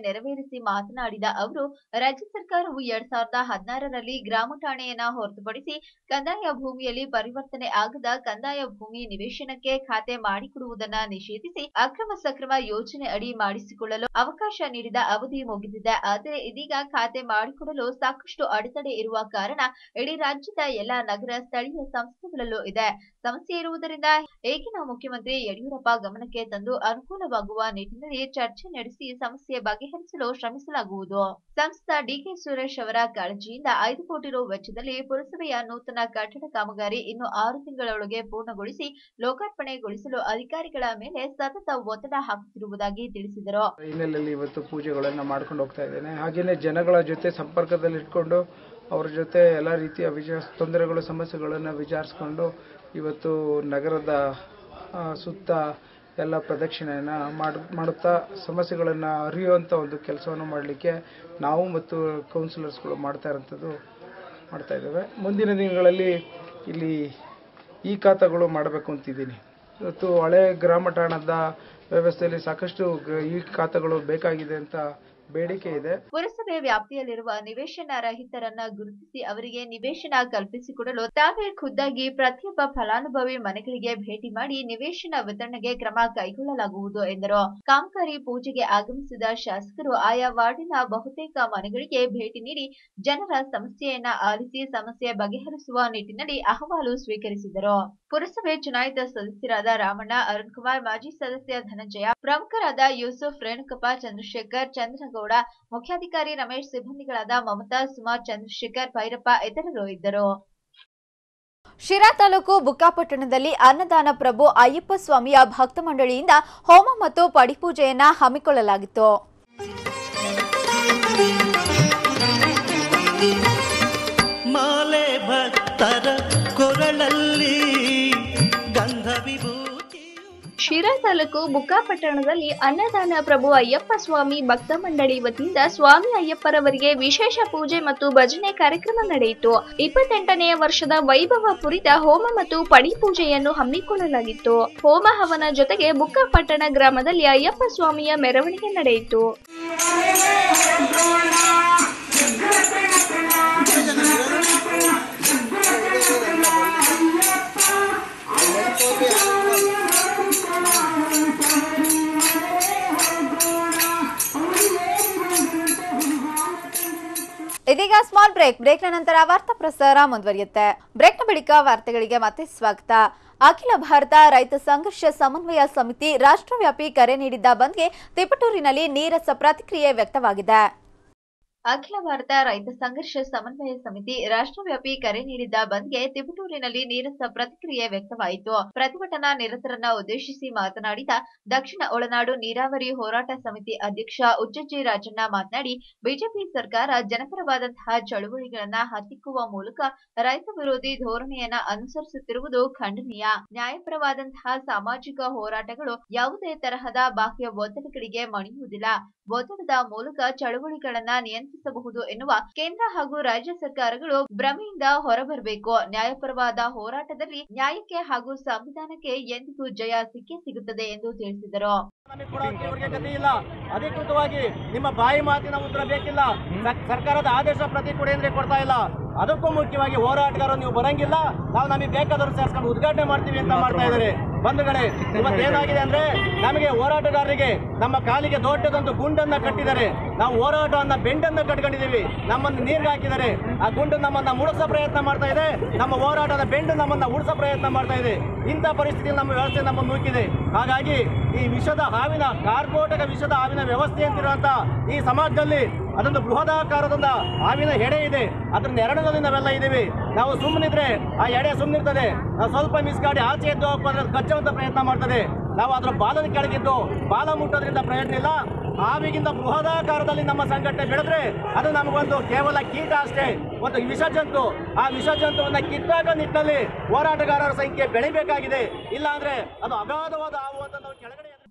ನೆರವೇರಿಸಿ ಮಾತನಾಡಿದ ಅವರು ರಾಜ್ಯ ಸರ್ಕಾರವು ಎರಡ್ ಸಾವಿರದ ಹದಿನಾರರಲ್ಲಿ ಗ್ರಾಮ ಠಾಣೆಯನ್ನ ಹೊರತುಪಡಿಸಿ ಕಂದಾಯ ಭೂಮಿಯಲ್ಲಿ ಪರಿವರ್ತನೆ ಆಗದ ಕಂದಾಯ ಭೂಮಿ ನಿವೇಶನಕ್ಕೆ ಖಾತೆ ಮಾಡಿಕೊಡುವುದನ್ನ ನಿಷೇಧಿಸಿ ಅಕ್ರಮ ಸಕ್ರಮ ಯೋಜನೆ ಅಡಿ ಮಾಡಿಸಿಕೊಳ್ಳಲು ಅವಕಾಶ ನೀಡಿದ ಅವಧಿ ಮುಗಿದಿದೆ ಆದರೆ ಇದೀಗ ಖಾತೆ ಮಾಡಿಕೊಡಲು ಸಾಕಷ್ಟು ಅಡೆತಡೆ ಇರುವ ಕಾರಣ ಇಡೀ ರಾಜ್ಯದ ಎಲ್ಲಾ ನಗರ ಸ್ಥಳೀಯ ಸಂಸ್ಥೆಗಳಲ್ಲೂ ಇದೆ ಸಮಸ್ಯೆ ಇರುವುದರಿಂದ ಈಗಿನ ಮುಖ್ಯಮಂತ್ರಿ ಯಡಿಯೂರಪ್ಪ ಗಮನಕ್ಕೆ ತಂದು ಅನುಕೂಲವಾಗುವ ನಿಟ್ಟಿನಲ್ಲಿ ಚರ್ಚೆ ನಡೆಸಿ ಸಮಸ್ಯೆ ಬಗೆಹರಿಸಲು ಶ್ರಮಿಸಲಾಗುವುದು ಸಂಸದ ಡಿಕೆ ಸುರೇಶ್ ಅವರ ಕಾಳಜಿಯಿಂದ ಐದು ಕೋಟಿ ರು ವೆಚ್ಚದಲ್ಲಿ ಪುರಸಭೆಯ ನೂತನ ಕಟ್ಟಡ ಕಾಮಗಾರಿ ಇನ್ನು ಆರು ತಿಂಗಳೊಳಗೆ ಪೂರ್ಣಗೊಳಿಸಿ ಲೋಕಾರ್ಪಣೆಗೊಳಿಸಲು ಅಧಿಕಾರಿಗಳ ಮೇಲೆ ಸತತ ಒತ್ತಡ ಹಾಕುತ್ತಿರುವುದಾಗಿ ತಿಳಿಸಿದರು ಹಿನ್ನೆಲೆಯಲ್ಲಿ ಇವತ್ತು ಪೂಜೆಗಳನ್ನು ಮಾಡ್ಕೊಂಡು ಹೋಗ್ತಾ ಇದ್ದೇನೆ ಹಾಗೆಯೇ ಜನಗಳ ಜೊತೆ ಸಂಪರ್ಕದಲ್ಲಿ ಇಟ್ಕೊಂಡು ಅವ್ರ ಜೊತೆ ಎಲ್ಲ ರೀತಿಯ ವಿಚಾರ ತೊಂದರೆಗಳು ಸಮಸ್ಯೆಗಳನ್ನು ವಿಚಾರಿಸ್ಕೊಂಡು ಇವತ್ತು ನಗರದ ಆ, ಸುತ್ತ ಎಲ್ಲ ಪ್ರದಕ್ಷಿಣೆಯನ್ನು ಮಾಡ್ ಮಾಡುತ್ತಾ ಸಮಸ್ಯೆಗಳನ್ನು ಅರಿಯುವಂಥ ಒಂದು ಕೆಲಸವನ್ನು ಮಾಡಲಿಕ್ಕೆ ನಾವು ಮತ್ತು ಕೌನ್ಸಿಲರ್ಸ್ಗಳು ಮಾಡ್ತಾ ಇರೋಂಥದ್ದು ಮಾಡ್ತಾ ಇದ್ದೇವೆ ಮುಂದಿನ ದಿನಗಳಲ್ಲಿ ಇಲ್ಲಿ ಈ ಖಾತಾಗಳು ಮಾಡಬೇಕು ಅಂತಿದ್ದೀನಿ ಇವತ್ತು ಹಳೆ ಗ್ರಾಮ ಠಾಣದ ವ್ಯವಸ್ಥೆಯಲ್ಲಿ ಸಾಕಷ್ಟು ಗ- ಈ ಖಾತಾಗಳು ಬೇಕಾಗಿದೆ ಅಂತ ಬೇಡಿಕೆ ಇದೆ ಪುರಸಭೆ ವ್ಯಾಪ್ತಿಯಲ್ಲಿರುವ ನಿವೇಶನ ರಹಿತರನ್ನ ಗುರುತಿಸಿ ಅವರಿಗೆ ನಿವೇಶನ ಕಲ್ಪಿಸಿಕೊಡಲು ತಾವೇ ಖುದ್ದಾಗಿ ಪ್ರತಿಯೊಬ್ಬ ಫಲಾನುಭವಿ ಮನೆಗಳಿಗೆ ಭೇಟಿ ಮಾಡಿ ನಿವೇಶನ ವಿತರಣೆಗೆ ಕ್ರಮ ಕೈಗೊಳ್ಳಲಾಗುವುದು ಎಂದರು ಕಾಮಗಾರಿ ಪೂಜೆಗೆ ಆಗಮಿಸಿದ ಶಾಸಕರು ಆಯಾ ವಾರ್ಡಿನ ಬಹುತೇಕ ಮನೆಗಳಿಗೆ ಭೇಟಿ ನೀಡಿ ಜನರ ಸಮಸ್ಯೆಯನ್ನ ಆಲಿಸಿ ಸಮಸ್ಯೆ ಬಗೆಹರಿಸುವ ನಿಟ್ಟಿನಲ್ಲಿ ಅಹವಾಲು ಸ್ವೀಕರಿಸಿದರು ಪುರಸಭೆ ಚುನಾಯಿತ ಸದಸ್ಯರಾದ ರಾಮಣ್ಣ ಅರುಣ್ ಕುಮಾರ್ ಮಾಜಿ ಸದಸ್ಯ ಧನಂಜಯ ಪ್ರಮುಖರಾದ ಯೂಸುಫ್ ರೇಣುಕಪ್ಪ ಚಂದ್ರಶೇಖರ್ ಚಂದ್ರಗೌಡ ಮುಖ್ಯಾಧಿಕಾರಿ ರಮೇಶ್ ಸಿಬ್ಬಂದಿಗಳಾದ ಮಮತಾ ಸುಮಾ ಚಂದ್ರಶೇಖರ್ ಭೈರಪ್ಪ ಇತರರು ಇದ್ದರು ಶಿರಾ ತಾಲೂಕು ಬುಕ್ಕಾಪಟ್ಟಣದಲ್ಲಿ ಅನ್ನದಾನ ಪ್ರಭು ಅಯ್ಯಪ್ಪ ಸ್ವಾಮಿಯ ಭಕ್ತ ಮಂಡಳಿಯಿಂದ ಹೋಮ ಮತ್ತು ಪಡಿಪೂಜೆಯನ್ನ ಹಮ್ಮಿಕೊಳ್ಳಲಾಗಿತ್ತು ಮಾಲೆ ಭಕ್ತರ ಕೊರಳಲ್ಲಿ ಗಂಧ ವಿಭೂ ಶಿರಾ ತಾಲೂಕು ಬುಕ್ಕಾಪಟ್ಟಣದಲ್ಲಿ ಅನ್ನದಾನ ಪ್ರಭು ಅಯ್ಯಪ್ಪ ಸ್ವಾಮಿ ಭಕ್ತ ಮಂಡಳಿ ವತಿಯಿಂದ ಸ್ವಾಮಿ ಅಯ್ಯಪ್ಪರವರಿಗೆ ವಿಶೇಷ ಪೂಜೆ ಮತ್ತು ಭಜನೆ ಕಾರ್ಯಕ್ರಮ ನಡೆಯಿತು ಇಪ್ಪತ್ತೆಂಟನೆಯ ವರ್ಷದ ವೈಭವ ಕುರಿತ ಹೋಮ ಮತ್ತು ಪಡಿ ಪೂಜೆಯನ್ನು ಹಮ್ಮಿಕೊಳ್ಳಲಾಗಿತ್ತು ಹೋಮ ಹವನ ಜೊತೆಗೆ ಬುಕ್ಕಾಪಟ್ಟಣ ಗ್ರಾಮದಲ್ಲಿ ಅಯ್ಯಪ್ಪ ಸ್ವಾಮಿಯ ಮೆರವಣಿಗೆ ನಡೆಯಿತು ಇದೀಗ ಸ್ಮಾಲ್ ಬ್ರೇಕ್ ಬ್ರೇಕ್ನ ನಂತರ ವಾರ್ತಾ ಪ್ರಸಾರ ಮುಂದುವರಿಯುತ್ತೆ ಬ್ರೇಕ್ನ ಬಳಿಕ ವಾರ್ತೆಗಳಿಗೆ ಮತ್ತೆ ಸ್ವಾಗತ ಅಖಿಲ ಭಾರತ ರೈತ ಸಂಘರ್ಷ ಸಮನ್ವಯ ಸಮಿತಿ ರಾಷ್ಟ್ರವ್ಯಾಪಿ ಕರೆ ನೀಡಿದ್ದ ಬಂದ್ಗೆ ತಿಪಟೂರಿನಲ್ಲಿ ನೀರಸ ಪ್ರತಿಕ್ರಿಯೆ ವ್ಯಕ್ತವಾಗಿದೆ ಅಖಿಲ ಭಾರತ ರೈತ ಸಂಘರ್ಷ ಸಮನ್ವಯ ಸಮಿತಿ ರಾಷ್ಟ್ರವ್ಯಾಪಿ ಕರೆ ನೀಡಿದ್ದ ಬಂದ್ಗೆ ತಿಪಟೂರಿನಲ್ಲಿ ನೀರಸ ಪ್ರತಿಕ್ರಿಯೆ ವ್ಯಕ್ತವಾಯಿತು ಪ್ರತಿಭಟನಾ ನಿರತರನ್ನ ಉದ್ದೇಶಿಸಿ ಮಾತನಾಡಿದ ದಕ್ಷಿಣ ಒಳನಾಡು ನೀರಾವರಿ ಹೋರಾಟ ಸಮಿತಿ ಅಧ್ಯಕ್ಷ ಉಚ್ಚಜ್ಜಿ ರಾಜಣ್ಣ ಮಾತನಾಡಿ ಬಿಜೆಪಿ ಸರ್ಕಾರ ಜನಪರವಾದಂತಹ ಚಳುವಳಿಗಳನ್ನ ಹತ್ತಿಕ್ಕುವ ಮೂಲಕ ರೈತ ವಿರೋಧಿ ಧೋರಣೆಯನ್ನ ಅನುಸರಿಸುತ್ತಿರುವುದು ಖಂಡನೀಯ ನ್ಯಾಯಪರವಾದಂತಹ ಸಾಮಾಜಿಕ ಹೋರಾಟಗಳು ಯಾವುದೇ ತರಹದ ಬಾಹ್ಯ ಒತ್ತಡಗಳಿಗೆ ಮಣಿಯುವುದಿಲ್ಲ ಒತ್ತಡದ ಮೂಲಕ ಚಳುವಳಿಗಳನ್ನ ನಿಯಂತ್ರಿಸಬಹುದು ಎನ್ನುವ ಕೇಂದ್ರ ಹಾಗೂ ರಾಜ್ಯ ಸರ್ಕಾರಗಳು ಭ್ರಮೆಯಿಂದ ಹೊರಬರಬೇಕು ನ್ಯಾಯಪರವಾದ ಹೋರಾಟದಲ್ಲಿ ನ್ಯಾಯಕ್ಕೆ ಹಾಗೂ ಸಂವಿಧಾನಕ್ಕೆ ಎಂದಿಗೂ ಜಯ ಸಿಕ್ಕೇ ಸಿಗುತ್ತದೆ ಎಂದು ತಿಳಿಸಿದರು ಇವ್ರಿಗೆ ಗತಿ ಇಲ್ಲ ಅಧಿಕೃತವಾಗಿ ನಿಮ್ಮ ಬಾಯಿ ಮಾತಿನ ಉತ್ತರ ಬೇಕಿಲ್ಲ ಸರ್- ಸರ್ಕಾರದ ಆದೇಶ ಪ್ರತಿ ಕೊಡಿ ಅಂದ್ರೆ ಕೊಡ್ತಾ ಇಲ್ಲ ಅದಕ್ಕೂ ಮುಖ್ಯವಾಗಿ ಹೋರಾಟಗಾರರು ನೀವು ಬರಂಗಿಲ್ಲ ನಾವು ನಮಗೆ ಬೇಕಾದವರು ಸೇರ್ಸ್ಕೊಂಡು ಉದ್ಘಾಟನೆ ಮಾಡ್ತೀವಿ ಅಂತ ಮಾಡ್ತಾ ಇದ್ದಾರೆ ಬಂಧುಗಳೇ ಇವತ್ತೇನಾಗಿದೆ ಅಂದ್ರೆ ನಮಗೆ ಹೋರಾಟಗಾರರಿಗೆ ನಮ್ಮ ಕಾಲಿಗೆ ದೊಡ್ಡದೊಂದು ಗುಂಡನ್ನ ಕಟ್ಟಿದ್ದಾರೆ ನಾವು ಹೋರಾಟವನ್ನ ಬೆಂಡನ್ನ ಕಟ್ಕೊಂಡಿದ್ದೀವಿ ನಮ್ಮನ್ನು ನೀರ್ಗೆ ಹಾಕಿದ್ದಾರೆ ಆ ಗುಂಡು ನಮ್ಮನ್ನ ಮುಡಿಸೋ ಪ್ರಯತ್ನ ಮಾಡ್ತಾ ಇದೆ ನಮ್ಮ ಹೋರಾಟದ ಬೆಂಡು ನಮ್ಮನ್ನ ಉಳಿಸೋ ಪ್ರಯತ್ನ ಮಾಡ್ತಾ ಇದೆ ಇಂಥ ಪರಿಸ್ಥಿತಿಯಲ್ಲಿ ನಮ್ಮ ವ್ಯವಸ್ಥೆ ನಮ್ಮನ್ನು ನೂಕಿದೆ ಹಾಗಾಗಿ ಈ ವಿಷದ ಹಾವಿನ ಕಾರ್ಕೋಟಕ ವಿಷದ ಹಾವಿನ ವ್ಯವಸ್ಥೆ ಅಂತಿರುವಂತ ಈ ಸಮಾಜದಲ್ಲಿ ಅದೊಂದು ಬೃಹದಾಕಾರದೊಂದು ಹಾವಿನ ಎಡೆ ಇದೆ ಅದ್ರ ನೆರಳದಲ್ಲಿ ನಾವೆಲ್ಲ ಇದ್ದೀವಿ ನಾವು ಸುಮ್ಮನಿದ್ರೆ ಆ ಎಡೆ ಸುಮ್ಮನಿರ್ತದೆ ನಾವು ಸ್ವಲ್ಪ ಮಿಸ್ ಮಾಡಿ ಆಚೆ ಎದ್ದು ಹೋಗ್ಬಾರ್ದು ಕಚ್ಚುವಂತ ಪ್ರಯತ್ನ ಮಾಡ್ತದೆ ನಾವು ಅದರ ಬಾಲದ ಕೆಳಗಿದ್ದು ಬಾಲ ಮುಟ್ಟೋದ್ರಿಂದ ಪ್ರಯೋಜನ ಇಲ್ಲ ಹಾವಿಗಿಂತ ಬೃಹದಾಕಾರದಲ್ಲಿ ನಮ್ಮ ಸಂಘಟನೆ ಬೆಳೆದ್ರೆ ಅದು ನಮಗೊಂದು ಕೇವಲ ಕೀಟ ಅಷ್ಟೇ ಒಂದು ವಿಷ ಜಂತು ಆ ವಿಷ ಜಂತುವನ್ನ ಕಿತ್ತಾಗ ನಿಟ್ಟಿನಲ್ಲಿ ಹೋರಾಟಗಾರರ ಸಂಖ್ಯೆ ಬೆಳಿಬೇಕಾಗಿದೆ ಇಲ್ಲ ಅಂದ್ರೆ ಅದು ಅಗಾಧವಾದ ಹಾವು ಅಂತ ನಾವು ಕೆಳಗಡೆ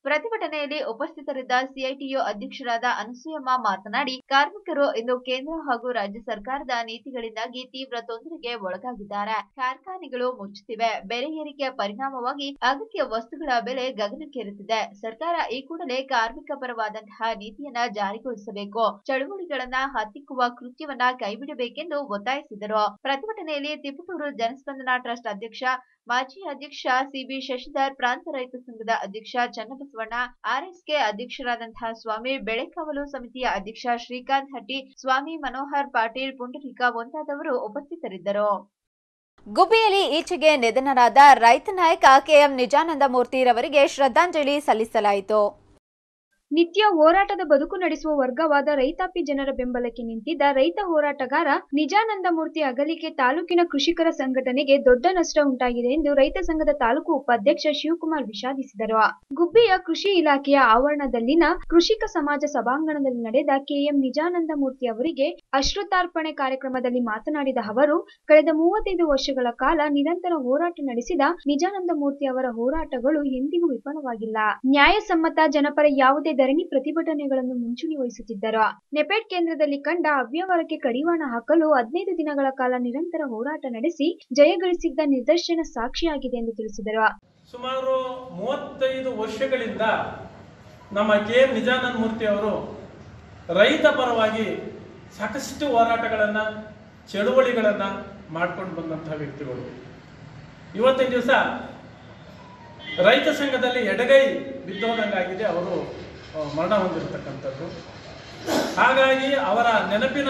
ಪ್ರತಿಭಟನೆಯಲ್ಲಿ ಉಪಸ್ಥಿತರಿದ್ದ ಸಿಐಟಿಯು ಅಧ್ಯಕ್ಷರಾದ ಅನಸೂಯಮ್ಮ ಮಾತನಾಡಿ ಕಾರ್ಮಿಕರು ಇಂದು ಕೇಂದ್ರ ಹಾಗೂ ರಾಜ್ಯ ಸರ್ಕಾರದ ನೀತಿಗಳಿಂದಾಗಿ ತೀವ್ರ ತೊಂದರೆಗೆ ಒಳಗಾಗಿದ್ದಾರೆ ಕಾರ್ಖಾನೆಗಳು ಮುಚ್ಚುತ್ತಿವೆ ಬೆಲೆ ಏರಿಕೆಯ ಪರಿಣಾಮವಾಗಿ ಅಗತ್ಯ ವಸ್ತುಗಳ ಬೆಲೆ ಗಗನಕ್ಕೇರುತ್ತಿದೆ ಸರ್ಕಾರ ಈ ಕೂಡಲೇ ಕಾರ್ಮಿಕ ಪರವಾದಂತಹ ನೀತಿಯನ್ನ ಜಾರಿಗೊಳಿಸಬೇಕು ಚಳುವಳಿಗಳನ್ನ ಹತ್ತಿಕ್ಕುವ ಕೃತ್ಯವನ್ನ ಕೈಬಿಡಬೇಕೆಂದು ಒತ್ತಾಯಿಸಿದರು ಪ್ರತಿಭಟನೆಯಲ್ಲಿ ತಿಪಟೂರು ಜನಸ್ಪಂದನ ಟ್ರಸ್ಟ್ ಅಧ್ಯಕ್ಷ ಮಾಜಿ ಅಧ್ಯಕ್ಷ ಸಿಬಿ ಶಶಿಧರ್ ಪ್ರಾಂತ ರೈತ ಸಂಘದ ಅಧ್ಯಕ್ಷ ಚನ್ನಬಸವಣ್ಣ ಆರ್ಎಸ್ಕೆ ಅಧ್ಯಕ್ಷರಾದಂತಹ ಸ್ವಾಮಿ ಬೆಳೆಕಾವಲು ಸಮಿತಿಯ ಅಧ್ಯಕ್ಷ ಶ್ರೀಕಾಂತ್ ಹಟ್ಟಿ ಸ್ವಾಮಿ ಮನೋಹರ್ ಪಾಟೀಲ್ ಪುಂಡರೀಕ ಮುಂತಾದವರು ಉಪಸ್ಥಿತರಿದ್ದರು ಗುಬ್ಬಿಯಲ್ಲಿ ಈಚೆಗೆ ನಿಧನರಾದ ರೈತ ನಾಯಕ ಕೆಎಂ ನಿಜಾನಂದ ಮೂರ್ತಿರವರಿಗೆ ಶ್ರದ್ಧಾಂಜಲಿ ಸಲ್ಲಿಸಲಾಯಿತು ನಿತ್ಯ ಹೋರಾಟದ ಬದುಕು ನಡೆಸುವ ವರ್ಗವಾದ ರೈತಾಪಿ ಜನರ ಬೆಂಬಲಕ್ಕೆ ನಿಂತಿದ್ದ ರೈತ ಹೋರಾಟಗಾರ ನಿಜಾನಂದ ಮೂರ್ತಿ ಅಗಲಿಕೆ ತಾಲೂಕಿನ ಕೃಷಿಕರ ಸಂಘಟನೆಗೆ ದೊಡ್ಡ ನಷ್ಟ ಉಂಟಾಗಿದೆ ಎಂದು ರೈತ ಸಂಘದ ತಾಲೂಕು ಉಪಾಧ್ಯಕ್ಷ ಶಿವಕುಮಾರ್ ವಿಷಾದಿಸಿದರು ಗುಬ್ಬಿಯ ಕೃಷಿ ಇಲಾಖೆಯ ಆವರಣದಲ್ಲಿನ ಕೃಷಿಕ ಸಮಾಜ ಸಭಾಂಗಣದಲ್ಲಿ ನಡೆದ ಕೆಎಂ ನಿಜಾನಂದ ಮೂರ್ತಿ ಅವರಿಗೆ ಅಶ್ರುತಾರ್ಪಣೆ ಕಾರ್ಯಕ್ರಮದಲ್ಲಿ ಮಾತನಾಡಿದ ಅವರು ಕಳೆದ ಮೂವತ್ತೈದು ವರ್ಷಗಳ ಕಾಲ ನಿರಂತರ ಹೋರಾಟ ನಡೆಸಿದ ನಿಜಾನಂದ ಮೂರ್ತಿ ಅವರ ಹೋರಾಟಗಳು ಎಂದಿಗೂ ವಿಫಲವಾಗಿಲ್ಲ ನ್ಯಾಯಸಮ್ಮತ ಜನಪರ ಯಾವುದೇ ಧರಣಿ ಪ್ರತಿಭಟನೆಗಳನ್ನು ಮುಂಚೂಣಿ ವಹಿಸುತ್ತಿದ್ದರು ನೆಪೆಡ್ ಕೇಂದ್ರದಲ್ಲಿ ಕಂಡ ಅವ್ಯವಹಾರಕ್ಕೆ ಕಡಿವಾಣ ಹಾಕಲು ಹದಿನೈದು ದಿನಗಳ ಕಾಲ ನಿರಂತರ ಹೋರಾಟ ನಡೆಸಿ ಜಯಗಳಿಸಿದ್ದ ನಿದರ್ಶನ ಸಾಕ್ಷಿಯಾಗಿದೆ ಎಂದು ತಿಳಿಸಿದರು ಸುಮಾರು ಮೂವತ್ತೈದು ವರ್ಷಗಳಿಂದ ನಮ್ಮ ಕೆ ಎಂ ನಿಜಾನಂದ ಮೂರ್ತಿ ಅವರು ರೈತ ಪರವಾಗಿ ಸಾಕಷ್ಟು ಹೋರಾಟಗಳನ್ನು ಚಳುವಳಿಗಳನ್ನು ಮಾಡ್ಕೊಂಡು ಬಂದಂತಹ ವ್ಯಕ್ತಿಗಳು ಇವತ್ತಿನ ದಿವಸ ರೈತ ಸಂಘದಲ್ಲಿ ಎಡಗೈ ಬಿದ್ದೋದಂಗಾಗಿದೆ ಅವರು ಆ, ಮರಣ ಹೊಂದಿರತಕ್ಕಂಥದ್ದು ಹಾಗಾಗಿ ಅವರ ನೆನಪಿನ